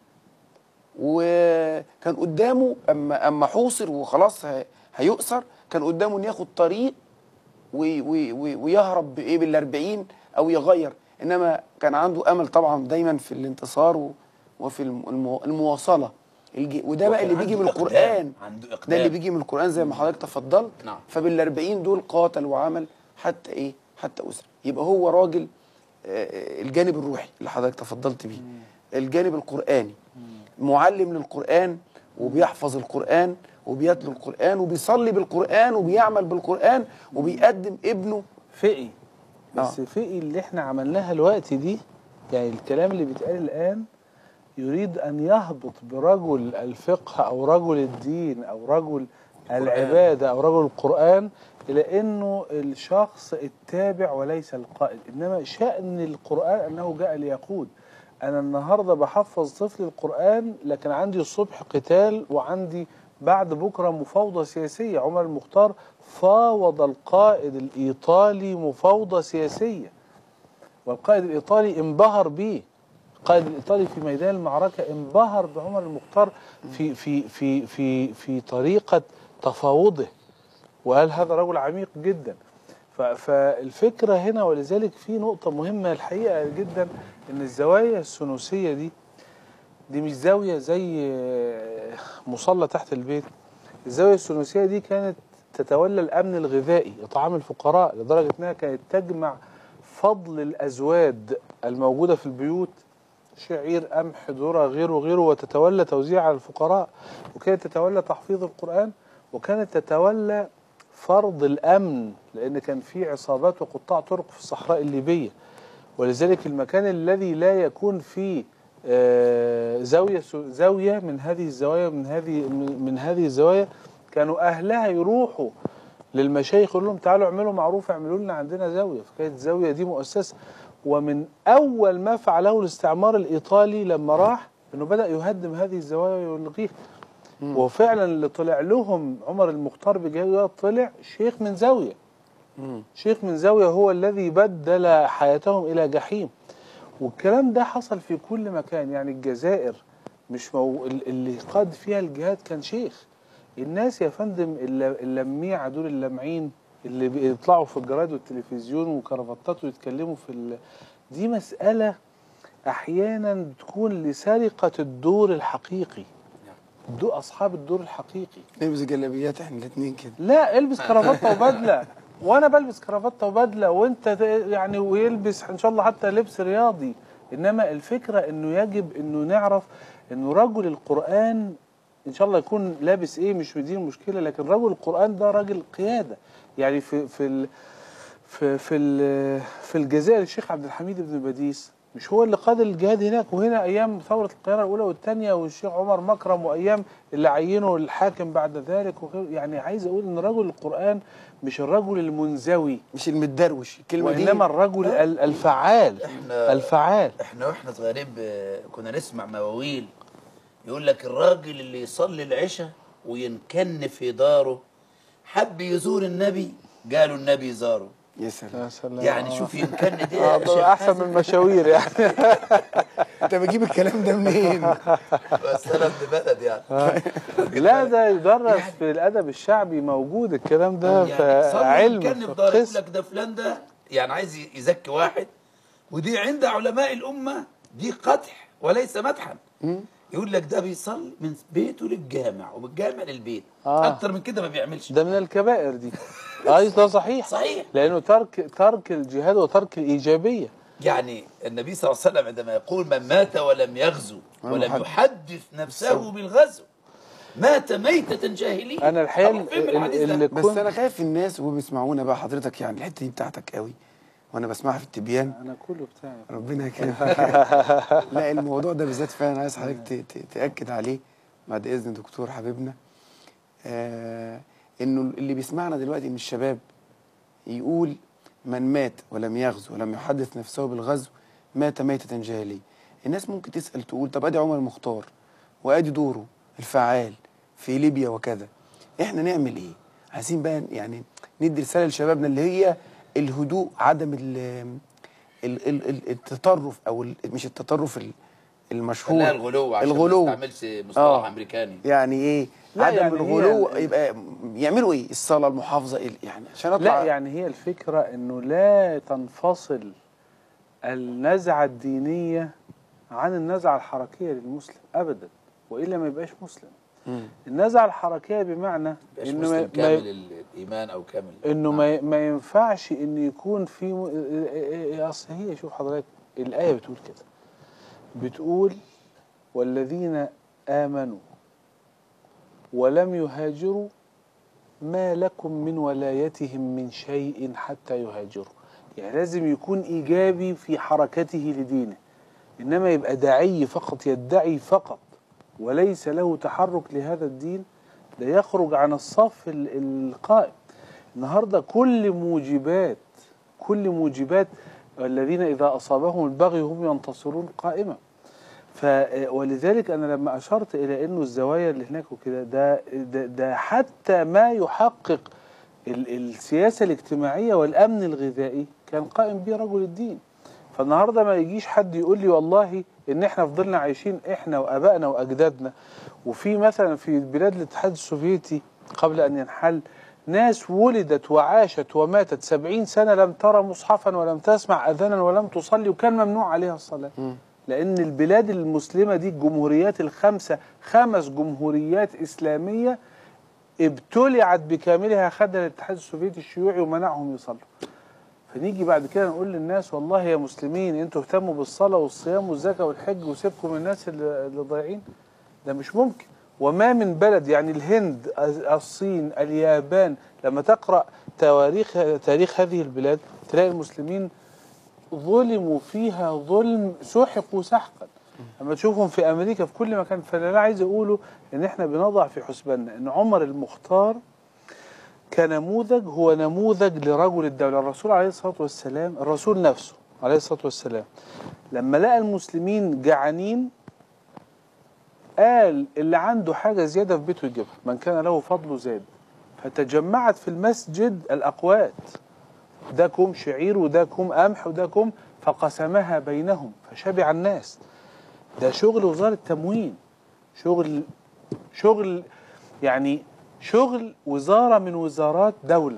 وكان قدامه اما اما حوصر وخلاص ه- هيؤسر كان قدامه ان ياخد طريق وي وي وي ويهرب بايه بال 40 او يغير انما كان عنده امل طبعا دايما في الانتصار و- وفي الم- الم- المواصله الج- وده بقى وكان اللي بيجي عنده من إقدام، القران عنده ده إقدام. اللي بيجي من القران زي ما حضرتك تفضلت نعم. فبال 40 دول قاتل وعمل حتى ايه حتى اسر يبقى هو راجل آه، الجانب الروحي اللي حضرتك تفضلت بيه الجانب القرآني معلم للقرآن وبيحفظ القرآن وبيتلو القرآن وبيصلي بالقرآن وبيعمل بالقرآن وبيقدم ابنه فقي بس آه. فقي اللي احنا عملناها الوقت دي يعني الكلام اللي بيتقال الآن يريد أن يهبط برجل الفقه أو رجل الدين أو رجل العبادة أو رجل القرآن إلى أنه الشخص التابع وليس القائد إنما شأن القرآن أنه جاء ليقود أنا النهاردة بحفظ طفل القرآن لكن عندي الصبح قتال وعندي بعد بكرة مفاوضة سياسية عمر المختار فاوض القائد الإيطالي مفاوضة سياسية والقائد الإيطالي انبهر به القائد الإيطالي في ميدان المعركة انبهر بعمر المختار في في في في في طريقة تفاوضه وقال هذا رجل عميق جدا ف- فالفكرة هنا ولذلك في نقطة مهمة الحقيقة جدا إن الزوايا الثنوسية دي دي مش زاوية زي آه، مصلى تحت البيت الزاوية الثنوسية دي كانت تتولى الأمن الغذائي إطعام الفقراء لدرجة أنها كانت تجمع فضل الأزواد الموجودة في البيوت شعير قمح ذرة غيره غيره وتتولى توزيع على الفقراء وكانت تتولى تحفيظ القرآن وكانت تتولى فرض الأمن لأن كان في عصابات وقطاع طرق في الصحراء الليبية ولذلك المكان الذي لا يكون فيه آه، زاوية زاوية من هذه الزوايا من هذه من من هذه الزوايا كانوا أهلها يروحوا للمشايخ يقول لهم تعالوا اعملوا معروف اعملوا لنا عندنا زاوية فكانت الزاوية دي مؤسسة ومن أول ما فعله الاستعمار الإيطالي لما راح أنه بدأ يهدم هذه الزوايا ويلغيها وفعلا اللي طلع لهم عمر المختار بجاوية طلع شيخ من زاوية شيخ من زاوية هو الذي بدل حياتهم إلى جحيم والكلام ده حصل في كل مكان يعني الجزائر مش مو... اللي قاد فيها الجهاد كان شيخ الناس يا فندم الل- اللميعة دول اللمعين اللي بيطلعوا في الجرايد والتلفزيون وكرافتات ويتكلموا في ال... دي مسألة أحيانا تكون لسرقة الدور الحقيقي دو أصحاب الدور الحقيقي نلبس جلابيات احنا الاثنين كده لا البس كرافته وبدله وانا بلبس كرافته وبدله وانت ت- يعني ويلبس ان شاء الله حتى لبس رياضي انما الفكره انه يجب انه نعرف انه رجل القران ان شاء الله يكون لابس ايه مش دي المشكله لكن رجل القران ده راجل قياده يعني في في ال في في ال- في الجزائر الشيخ عبد الحميد بن باديس مش هو اللي قاد الجهاد هناك وهنا ايام ثوره القاهره الاولى والثانيه والشيخ عمر مكرم وايام اللي عينه الحاكم بعد ذلك وغيره يعني عايز اقول ان رجل القران مش الرجل المنزوي مش المتدروش الكلمه دي وانما الرجل ال- الفعال إحنا- الفعال احنا واحنا صغيرين ب- كنا نسمع مواويل يقول لك الراجل اللي يصلي العشاء وينكن في داره حب يزور النبي قالوا النبي زاره يا سلام يا سلام يعني آه. شوف ينكن دي آه، يا شيخ احسن من المشاوير يعني انت بجيب الكلام ده منين بس انا ابن بلد يعني لا ده يدرس في الادب الشعبي موجود الكلام ده في يعني صلي علم ينكن في في داره يقول قسم لك ده فلان ده يعني عايز يزكي واحد ودي عند علماء الامه دي قدح وليس مدحا يقول لك ده بيصلي من بيته للجامع ومن الجامع للبيت آه. اكتر من كده ما بيعملش ده من الكبائر دي اي ده صحيح صحيح لانه ترك ترك الجهاد وترك الايجابيه يعني النبي صلى الله عليه وسلم عندما يقول من مات ولم يغزو ولم يحدث يحدث نفسه بالغزو مات ميتة جاهلية انا الحقيقه طبعاً فين ال- الحديث ال- ده؟ اللي بس كنت انا خايف الناس وهو بيسمعونا بقى حضرتك يعني الحته دي بتاعتك قوي وانا بسمعها في التبيان انا كله بتاعي ربنا يكرمك لا الموضوع ده بالذات فعلا عايز حضرتك ت- ت- تاكد عليه بعد اذن دكتور حبيبنا آه انه اللي بيسمعنا دلوقتي من الشباب يقول من مات ولم يغزو ولم يحدث نفسه بالغزو مات ميتة جاهلية الناس ممكن تسأل تقول طب ادي عمر المختار وادي دوره الفعال في ليبيا وكذا احنا نعمل ايه عايزين بقى يعني ندي رسالة لشبابنا اللي هي الهدوء عدم ال ال ال ال التطرف او ال مش التطرف ال- المشهور خليها الغلو عشان الغلو ما تستعملش مصطلح آه. امريكاني يعني ايه لا عدم يعني هي الغلو ال- يبقى يعملوا ايه الصلاه المحافظه إيه يعني عشان اطلع لا يعني هي الفكرة انه لا تنفصل النزعة الدينية عن النزعة الحركية للمسلم ابدا والا ما يبقاش مسلم مم. النزعة الحركية بمعنى مش انه مسلم ما, كامل ما الايمان او كامل انه ما, ما ينفعش ان يكون في م... إيه- إيه- اصل هي شوف حضرتك الايه بتقول كده بتقول والذين امنوا ولم يهاجروا ما لكم من ولايتهم من شيء حتى يهاجروا يعني لازم يكون ايجابي في حركته لدينه انما يبقى داعي فقط يدعي فقط وليس له تحرك لهذا الدين ده يخرج عن الصف ال- القائم النهارده كل موجبات كل موجبات الذين اذا اصابهم البغي هم ينتصرون قائمه ف ولذلك انا لما اشرت الى انه الزوايا اللي هناك وكده ده, ده ده حتى ما يحقق ال- السياسه الاجتماعيه والامن الغذائي كان قائم به رجل الدين فالنهارده ما يجيش حد يقول لي والله ان احنا فضلنا عايشين احنا وابائنا واجدادنا وفي مثلا في بلاد الاتحاد السوفيتي قبل ان ينحل ناس ولدت وعاشت وماتت سبعين سنة لم ترى مصحفا ولم تسمع أذانا ولم تصلي وكان ممنوع عليها الصلاة لأن البلاد المسلمة دي الجمهوريات الخمسة خمس جمهوريات إسلامية ابتلعت بكاملها خد الاتحاد السوفيتي الشيوعي ومنعهم يصلوا فنيجي بعد كده نقول للناس والله يا مسلمين انتوا اهتموا بالصلاة والصيام والزكاة والحج وسيبكم الناس اللي اللي ضايعين ده مش ممكن وما من بلد يعني الهند الصين اليابان لما تقرأ تواريخ تاريخ هذه البلاد تلاقي المسلمين ظلموا فيها ظلم سحقوا سحقا لما تشوفهم في امريكا في كل مكان فانا لا عايز اقوله ان احنا بنضع في حسباننا ان عمر المختار كنموذج هو نموذج لرجل الدولة الرسول عليه الصلاة والسلام الرسول نفسه عليه الصلاة والسلام لما لقى المسلمين جعانين قال اللي عنده حاجة زيادة في بيته يجيبها من كان له فضل زاد فتجمعت في المسجد الأقوات ده كوم شعير وده كوم قمح وده كوم فقسمها بينهم فشبع الناس ده شغل وزارة التموين شغل شغل يعني شغل وزارة من وزارات دولة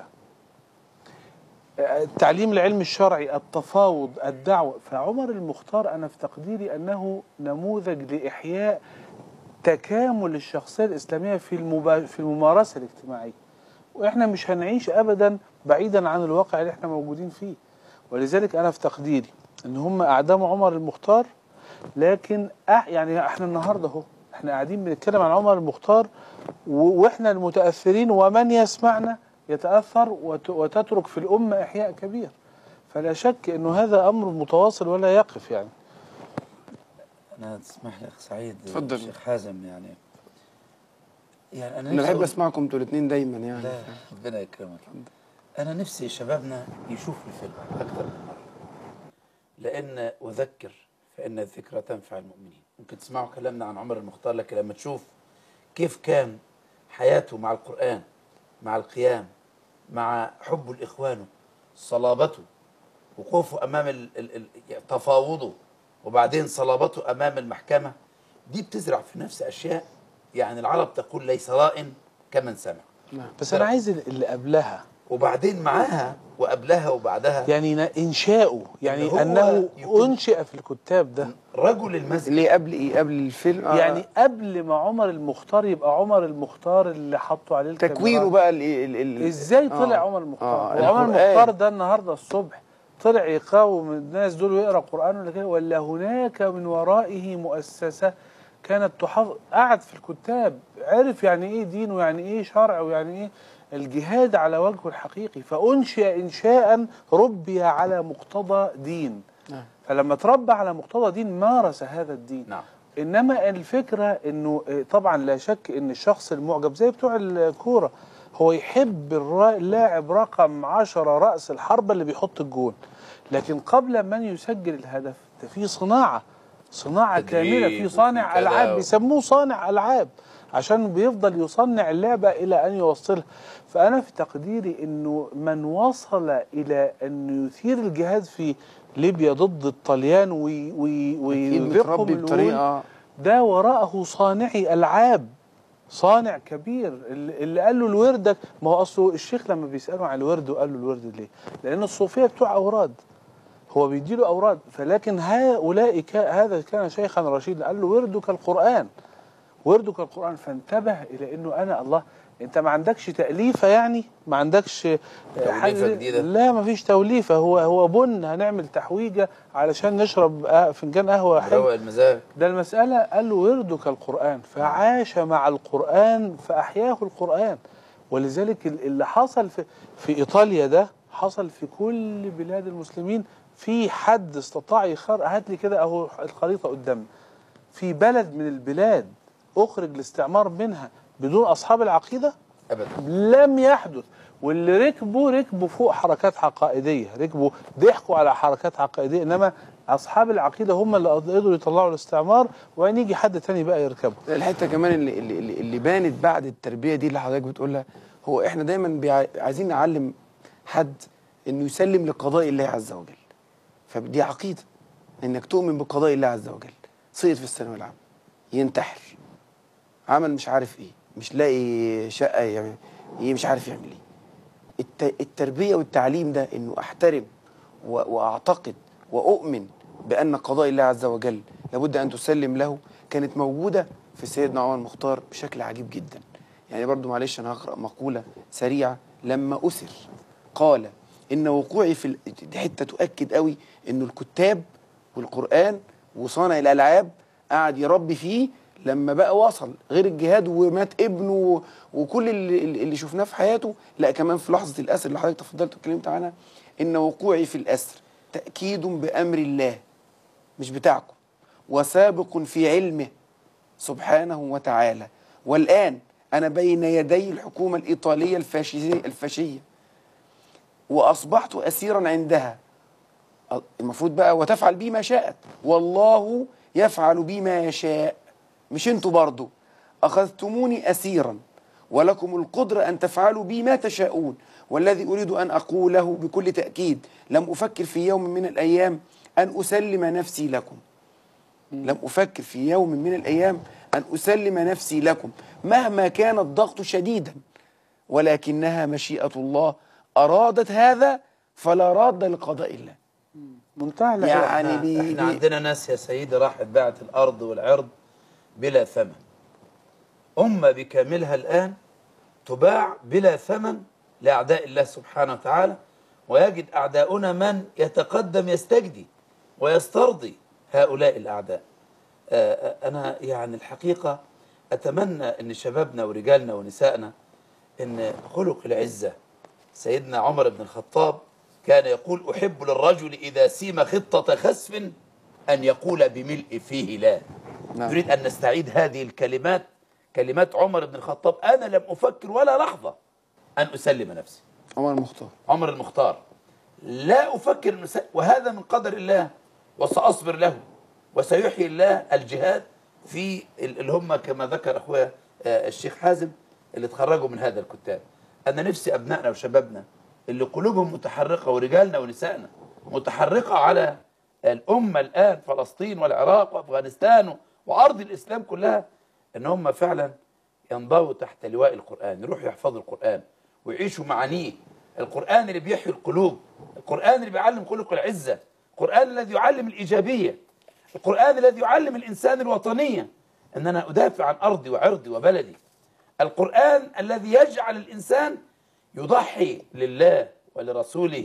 التعليم العلم الشرعي التفاوض الدعوة فعمر المختار أنا في تقديري أنه نموذج لإحياء تكامل الشخصية الإسلامية في المبا... في الممارسة الاجتماعية وإحنا مش هنعيش أبدا بعيدا عن الواقع اللي إحنا موجودين فيه ولذلك أنا في تقديري أن هم أعدموا عمر المختار لكن أح يعني إحنا النهاردة أهو إحنا قاعدين بنتكلم عن عمر المختار و- وإحنا المتأثرين ومن يسمعنا يتأثر وت... وتترك في الأمة إحياء كبير فلا شك أنه هذا أمر متواصل ولا يقف يعني انا تسمح لي اخ سعيد اتفضل. شيخ حازم يعني يعني انا انا نفسي بحب أقول- اسمعكم انتوا الاثنين دايما يعني لا ربنا يكرمك انا نفسي شبابنا يشوفوا الفيلم اكثر من مره لان اذكر فان الذكرى تنفع المؤمنين ممكن تسمعوا كلامنا عن عمر المختار لكن لما تشوف كيف كان حياته مع القران مع القيام مع حبه لاخوانه صلابته وقوفه امام ال- ال- ال- تفاوضه وبعدين صلابته امام المحكمه دي بتزرع في نفس اشياء يعني العرب تقول ليس راء كمن سمع بس أنا عايز اللي قبلها وبعدين معاها وقبلها وبعدها يعني ن- إنشاؤه يعني هو أنه يكون- أنشئ في الكتاب ده رجل المسجد ليه قبل ايه قبل الفيلم آه، يعني قبل ما عمر المختار يبقى عمر المختار اللي حطوا عليه تكويره الكاميرات. بقى ال ال ال ازاي طلع آه. عمر المختار آه، وعمر القرآن. المختار ده النهارده الصبح طلع يقاوم الناس دول ويقرا قران ولا كده ولا هناك من ورائه مؤسسه كانت تحافظ قعد في الكتاب عرف يعني ايه دين ويعني ايه شرع ويعني ايه الجهاد على وجهه الحقيقي فانشئ انشاء ربي على مقتضى دين نعم. فلما تربى على مقتضى دين مارس هذا الدين نعم انما الفكره انه آه، طبعا لا شك ان الشخص المعجب زي بتوع الكوره هو يحب الرا- اللاعب رقم 10 راس الحربه اللي بيحط الجون لكن قبل من يسجل الهدف ده في صناعه صناعه تدريب كامله في صانع وفي كذا العاب و- بيسموه صانع العاب عشان بيفضل يصنع اللعبه الى ان يوصلها فانا في تقديري انه من وصل الى انه يثير الجهاد في ليبيا ضد الطليان وي وي أكيد ويذيقهم متربي الأول بطريقه ده وراءه صانعي العاب صانع كبير اللي اللي قال له الوردك ما هو اصله الشيخ لما بيسالوا عن الورد وقال له الورد ليه؟ لان الصوفيه بتوع اوراد هو بيديله اوراد فلكن هؤلاء كا هذا كان شيخا رشيدا قال له وردك القران وردك القران فانتبه الى انه انا الله انت ما عندكش تاليفه يعني ما عندكش آه، توليفة جديدة؟ لا ما فيش توليفه هو هو بن هنعمل تحويجه علشان نشرب آه، فنجان قهوه حلو روق المزاج ده المسألة قال له وردك القرآن فعاش مع القرآن فأحياه القرآن ولذلك ال- اللي حصل في, في إيطاليا ده حصل في كل بلاد المسلمين في حد استطاع يخر هات لي كده أهو الخريطة قدامنا في بلد من البلاد أخرج الاستعمار منها بدون أصحاب العقيدة ابدا لم يحدث واللي ركبوا ركبوا فوق حركات عقائديه ركبوا ضحكوا على حركات عقائديه انما اصحاب العقيده هم اللي قدروا يطلعوا الاستعمار وبعدين يجي حد تاني بقى يركبه الحته كمان اللي, اللي, اللي- اللي بانت بعد التربيه دي اللي حضرتك بتقولها هو احنا دايما بيع... عايزين نعلم حد انه يسلم لقضاء الله عز وجل فدي عقيده انك تؤمن بقضاء الله عز وجل سقط في الثانويه العامه ينتحر عمل مش عارف ايه مش لاقي شقه يعمل ايه مش عارف يعمل ايه الت... التربيه والتعليم ده انه احترم و... واعتقد واؤمن بان قضاء الله عز وجل لابد ان تسلم له كانت موجوده في سيدنا عمر المختار بشكل عجيب جدا يعني برضو معلش انا هقرا مقوله سريعه لما اسر قال ان وقوعي في ال... دي حته تؤكد قوي انه الكتاب والقران وصانع الالعاب قعد يربي فيه لما بقى وصل غير الجهاد ومات ابنه وكل اللي, اللي شفناه في حياته لا كمان في لحظه الاسر اللي حضرتك تفضلت واتكلمت عنها ان وقوعي في الاسر تاكيد بامر الله مش بتاعكم وسابق في علمه سبحانه وتعالى والآن أنا بين يدي الحكومة الإيطالية الفاشية, الفاشية وأصبحت أسيرا عندها المفروض بقى وتفعل بي ما شاءت والله يفعل بي ما يشاء مش انتوا برضو أخذتموني أسيرا ولكم القدرة أن تفعلوا بي ما تشاءون والذي أريد أن أقوله بكل تأكيد لم أفكر في يوم من الأيام أن أسلم نفسي لكم لم أفكر في يوم من الأيام أن أسلم نفسي لكم مهما كان الضغط شديدا ولكنها مشيئة الله أرادت هذا فلا راد لقضاء الله منتهى لا يعني احنا, بي- احنا بي- عندنا ناس يا سيدي راحت باعت الارض والعرض بلا ثمن امه بكاملها الان تباع بلا ثمن لاعداء الله سبحانه وتعالى ويجد اعداؤنا من يتقدم يستجدي ويسترضي هؤلاء الاعداء آه، آه، انا يعني الحقيقه اتمنى ان شبابنا ورجالنا ونسائنا ان خلق العزه سيدنا عمر بن الخطاب كان يقول أحب للرجل إذا سيم خطة خسف أن يقول بملء فيه لا نعم. نريد أن نستعيد هذه الكلمات كلمات عمر بن الخطاب أنا لم أفكر ولا لحظة أن أسلم نفسي عمر المختار عمر المختار لا أفكر أن أسلم وهذا من قدر الله وسأصبر له وسيحيي الله الجهاد في ال- اللي هم كما ذكر أخويا آه، الشيخ حازم اللي تخرجوا من هذا الكتاب أنا نفسي أبنائنا وشبابنا اللي قلوبهم متحرقة ورجالنا ونسائنا متحرقة على الأمة الآن فلسطين والعراق وأفغانستان وأرض الإسلام كلها إن هم فعلا ينضووا تحت لواء القرآن يروحوا يحفظوا القرآن ويعيشوا معانيه القرآن اللي بيحيي القلوب القرآن اللي بيعلم خلق العزة القرآن الذي يعلم الإيجابية القرآن الذي يعلم الإنسان الوطنية أن أنا أدافع عن أرضي وعرضي وبلدي القرآن الذي يجعل الإنسان يضحي لله ولرسوله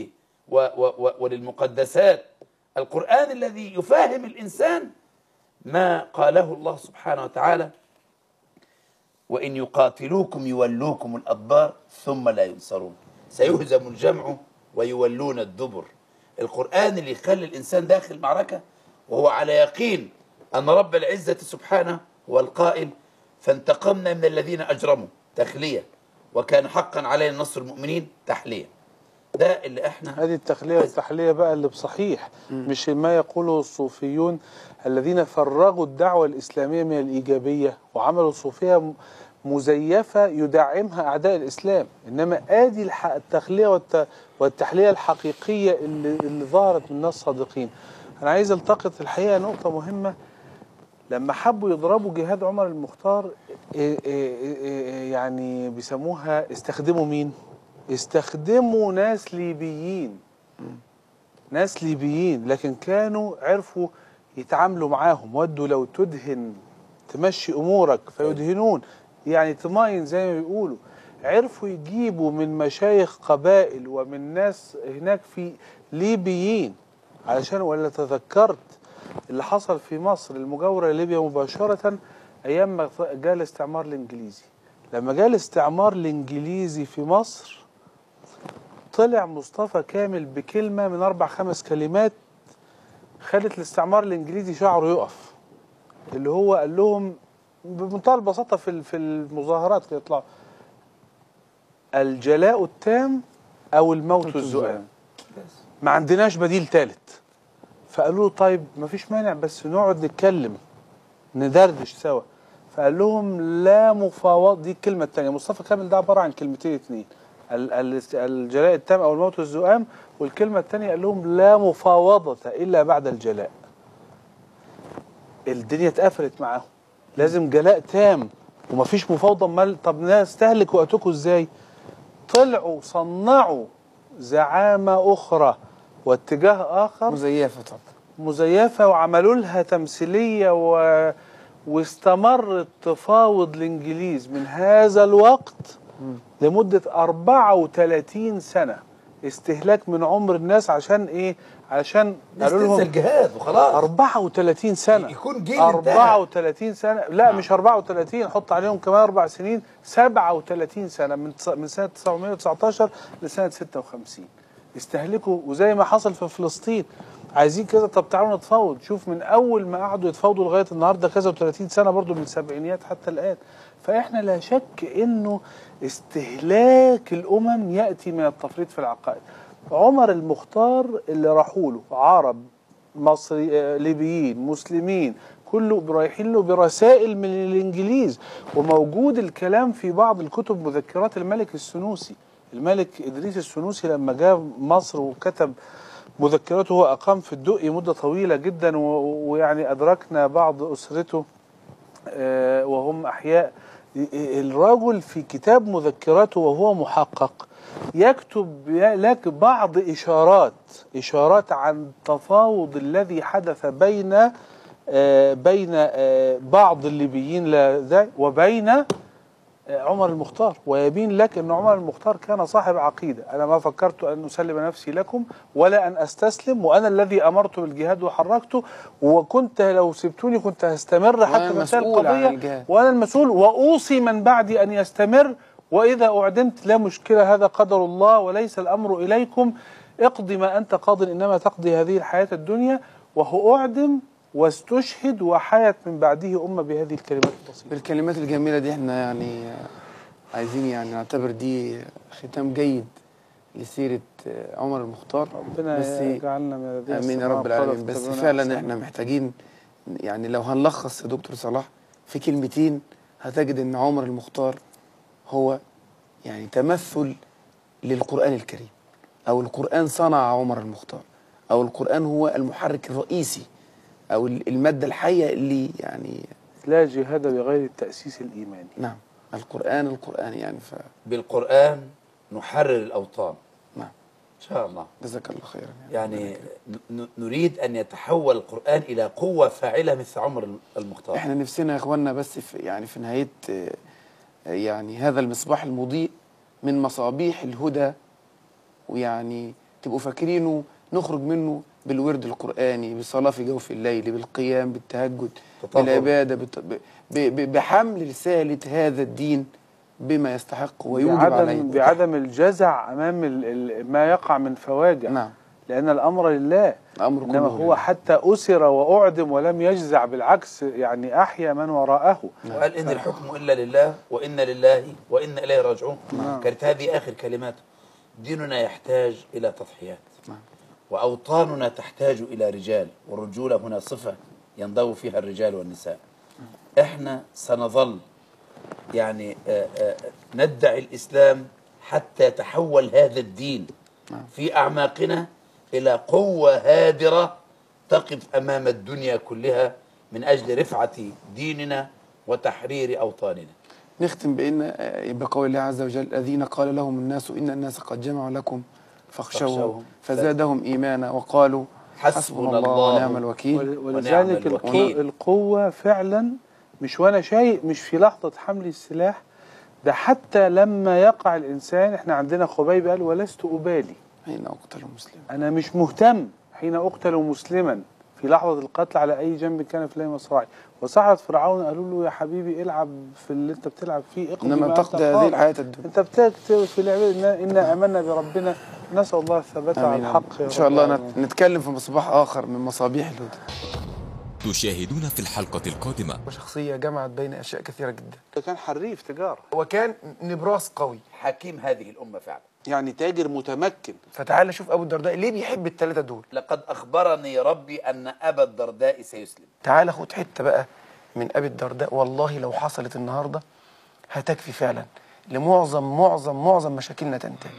و و و وللمقدسات القرآن الذي يفهم الإنسان ما قاله الله سبحانه وتعالى وإن يقاتلوكم يولوكم الأدبار ثم لا ينصرون سيهزم الجمع ويولون الدبر القرآن اللي يخلي الإنسان داخل المعركة وهو على يقين أن رب العزة سبحانه هو القائل فانتقمنا من الذين أجرموا تخلية وكان حقا علينا نصر المؤمنين تحلية ده اللي احنا هذه التخلية والتحلية بقى اللي بصحيح مش ما يقوله الصوفيون الذين فرغوا الدعوة الإسلامية من الإيجابية وعملوا صوفية م- مزيفة يدعمها أعداء الإسلام إنما آدي الح- التخلية والت- والتحلية الحقيقية اللي, اللي ظهرت من الناس الصادقين أنا عايز التقط الحقيقة نقطة مهمة لما حبوا يضربوا جهاد عمر المختار إيه إيه إيه يعني بيسموها استخدموا مين؟ استخدموا ناس ليبيين ناس ليبيين لكن كانوا عرفوا يتعاملوا معاهم ودوا لو تدهن تمشي امورك فيدهنون يعني تماين زي ما بيقولوا عرفوا يجيبوا من مشايخ قبائل ومن ناس هناك في ليبيين علشان ولا تذكرت اللي حصل في مصر المجاورة لليبيا مباشرة أيام ما جاء الاستعمار الإنجليزي لما جاء الاستعمار الإنجليزي في مصر طلع مصطفى كامل بكلمة من أربع خمس كلمات خلت الاستعمار الإنجليزي شعره يقف اللي هو قال لهم بمنتهى البساطة في ال- في المظاهرات كده يطلعوا الجلاء التام أو الموت الزؤام ما عندناش بديل ثالث فقالوا له طيب ما فيش مانع بس نقعد نتكلم ندردش سوا فقال لهم لا مفاوض دي الكلمة الثانية مصطفى كامل ده عبارة عن كلمتين اتنين ال- ال- الجلاء التام أو الموت الزؤام والكلمة الثانية قال لهم لا مفاوضة إلا بعد الجلاء الدنيا اتقفلت معاهم لازم جلاء تام ومفيش مفاوضة امال طب نستهلك وقتكم ازاي طلعوا صنعوا زعامة أخرى واتجاه آخر مزيفه طبعا مزيفة وعملوا لها تمثيلية و... واستمر التفاوض الإنجليز من هذا الوقت لمدة 34 سنة استهلاك من عمر الناس عشان إيه؟ عشان الناس قالوا تنسى لهم الجهاد وخلاص 34 سنة يكون جيل انتهى. 34 سنة لا مش 34 حط عليهم كمان أربع سنين 37 سنة من تس- من سنة 919 لسنة 56 استهلكوا وزي ما حصل في فلسطين عايزين كذا طب تعالوا نتفاوض شوف من أول ما قعدوا يتفاوضوا لغاية النهاردة كذا و30 سنة برضو من السبعينيات حتى الآن فإحنا لا شك إنه استهلاك الأمم يأتي من التفريط في العقائد عمر المختار اللي راحوا له عرب مصري آه، ليبيين مسلمين كله رايحين له برسائل من الانجليز وموجود الكلام في بعض الكتب مذكرات الملك السنوسي الملك ادريس السنوسي لما جاء مصر وكتب مذكراته هو اقام في الدقي مده طويله جدا و- ويعني ادركنا بعض اسرته آه، وهم أحياء الرجل في كتاب مذكراته وهو محقق يكتب لك بعض إشارات إشارات عن التفاوض الذي حدث بين آه، بين آه، بعض الليبيين لا ذا- وبين آه، عمر المختار ويبين لك أن عمر المختار كان صاحب عقيدة أنا ما فكرت أن أسلم نفسي لكم ولا أن أستسلم وأنا الذي أمرت بالجهاد وحركته وكنت لو سبتوني كنت هستمر حتى وأنا في مسائل المسؤول عن القضية الجهاد. وأنا المسؤول وأوصي من بعدي أن يستمر وإذا أعدمت لا مشكلة هذا قدر الله وليس الأمر إليكم اقضي ما أنت قاض إنما تقضي هذه الحياة الدنيا وهو أعدم واستشهد وحيت من بعده أمة بهذه الكلمات البسيطة بالكلمات الجميلة دي احنا يعني آه، عايزين يعني نعتبر دي ختام جيد لسيرة آه، عمر المختار ربنا بس يجعلنا من الذين امين يا استمعوا رب القول العالمين بس فاتبعون فعلا أحسنه. احنا محتاجين يعني لو هنلخص يا دكتور صلاح في كلمتين هتجد ان عمر المختار هو يعني تمثل للقرآن الكريم او القرآن صنع عمر المختار او القرآن هو المحرك الرئيسي او المادة الحية اللي يعني لا جهاد بغير التأسيس الإيماني نعم القرآن القرآن يعني ف بالقرآن نحرر الأوطان نعم إن شاء الله جزاك الله خيرا يعني ن- نريد أن يتحول القرآن إلى قوة فاعلة مثل عمر المختار احنا نفسنا يا اخواننا بس في يعني في نهايه آه، يعني هذا المصباح المضيء من مصابيح الهدى ويعني تبقوا فاكرينه نخرج منه بالورد القرآني بالصلاة في جوف الليل بالقيام بالتهجد تطهر. بالعبادة بت- ب- ب- ب- بحمل رسالة هذا الدين بما يستحق ويوجب عليه بعدم بعدم الجزع امام ال- ال- ما يقع من فواجع نعم لان الامر لله الأمر انما كله هو لله. حتى اسر واعدم ولم يجزع بالعكس يعني احيا من وراءه وقال إن الحكم إلا لله وإن لله وإن إليه راجعون كانت هذه آخر كلماته ديننا يحتاج إلى تضحيات نعم. وأوطاننا تحتاج إلى رجال والرجولة هنا صفة ينضوي فيها الرجال والنساء إحنا سنظل يعني آه، آه، ندعي الإسلام حتى يتحول هذا الدين في أعماقنا إلى قوة هادرة تقف أمام الدنيا كلها من أجل رفعة ديننا وتحرير أوطاننا نختم بأن آه، بقول الله عز وجل الذين قال لهم الناس إن الناس قد جمعوا لكم فاخشوهم فاخشوهم. فزادهم إيمانا وقالوا حسبنا الله ونعم الوكيل ول- ونعم ولذلك القو- الوكيل. القوة فعلا مش وانا شيء مش في لحظة حمل السلاح ده حتى لما يقع الإنسان احنا عندنا خبيب قال ولست أبالي حين أقتل مسلم أنا مش مهتم حين أقتل مسلما في لحظة القتل على أي جنب كان في الله مصراعي وسحرة فرعون قالوا له يا حبيبي العب في اللي أنت بتلعب فيه اقضي إنما ما تقضي أنت هذه قاضي. الحياة الدنيا أنت بتكتب في لعبة إنا, إنا آمنا بربنا نسأل الله الثبات على آمين الحق يا إن شاء رب الله العالمين. نت- نتكلم في مصباح آخر من مصابيح الهدى تشاهدون في الحلقة القادمة وشخصية جمعت بين أشياء كثيرة جدا ده كان حريف تجارة وكان نبراس قوي حكيم هذه الأمة فعلا يعني تاجر متمكن فتعال شوف أبو الدرداء ليه بيحب الثلاثة دول لقد أخبرني ربي أن أبا الدرداء سيسلم تعال خد حتة بقى من أبي الدرداء والله لو حصلت النهاردة هتكفي فعلا لمعظم معظم معظم مشاكلنا تنتهي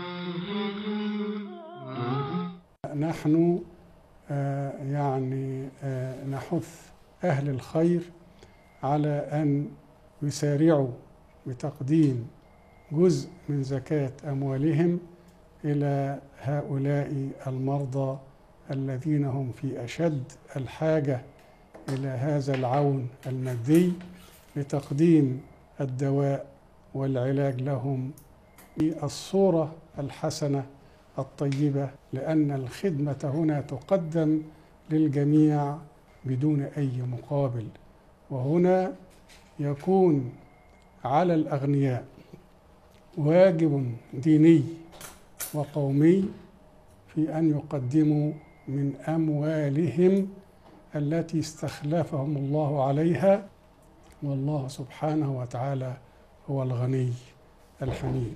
نحن آه، يعني آه، نحث أهل الخير على أن يسارعوا بتقديم جزء من زكاة أموالهم إلى هؤلاء المرضى الذين هم في أشد الحاجة إلى هذا العون المادي لتقديم الدواء والعلاج لهم بالصورة الحسنة الطيبة لأن الخدمة هنا تقدم للجميع بدون أي مقابل وهنا يكون على الأغنياء واجب ديني وقومي في أن يقدموا من أموالهم التي استخلفهم الله عليها والله سبحانه وتعالى هو الغني الحميد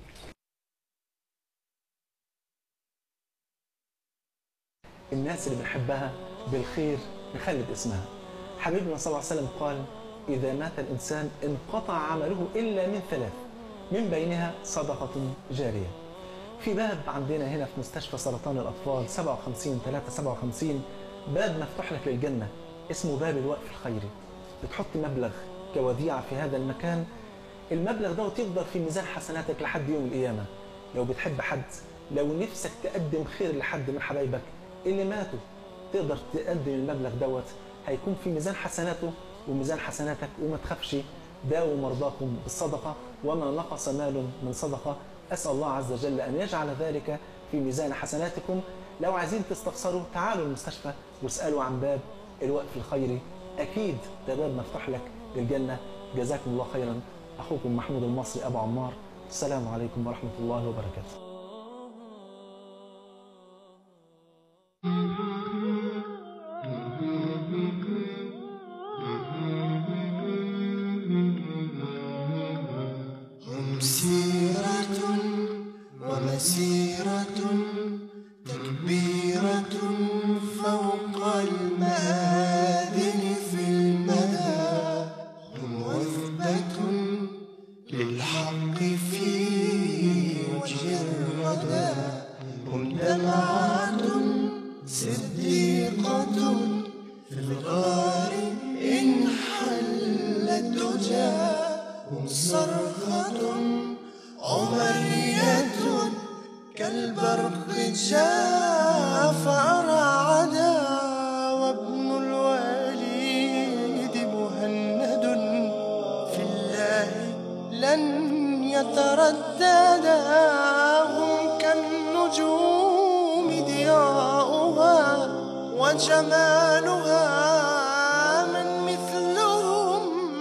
الناس اللي بنحبها بالخير نخلد اسمها حبيبنا صلى الله عليه وسلم قال إذا مات الإنسان انقطع عمله إلا من ثلاث من بينها صدقة جارية في باب عندنا هنا في مستشفى سرطان الأطفال 57 3 57 باب مفتوح لك للجنة اسمه باب الوقف الخيري بتحط مبلغ كوديعة في هذا المكان المبلغ ده تفضل في ميزان حسناتك لحد يوم القيامة لو بتحب حد لو نفسك تقدم خير لحد من حبايبك اللي ماتوا تقدر تقدم المبلغ دوت هيكون في ميزان حسناته وميزان حسناتك وما تخافش داووا مرضاكم بالصدقة وما نقص مال من صدقة أسأل الله عز وجل أن يجعل ذلك في ميزان حسناتكم لو عايزين تستخسروا تعالوا المستشفى واسألوا عن باب الوقف الخيري أكيد ده باب مفتوح لك للجنة جزاكم الله خيرا أخوكم محمود المصري أبو عمار السلام عليكم ورحمة الله وبركاته هم سيرة ومسيرة تكبيرة فوق المآذن في المدى هم وثبة للحق في وجه الردى هم دمعة صديقة في الغار إن حل الدجى هم صرخة عمرية كالبرق جاء فأرعدا وابن الوليد مهند في الله لن يترددا هم كالنجوم وجمالها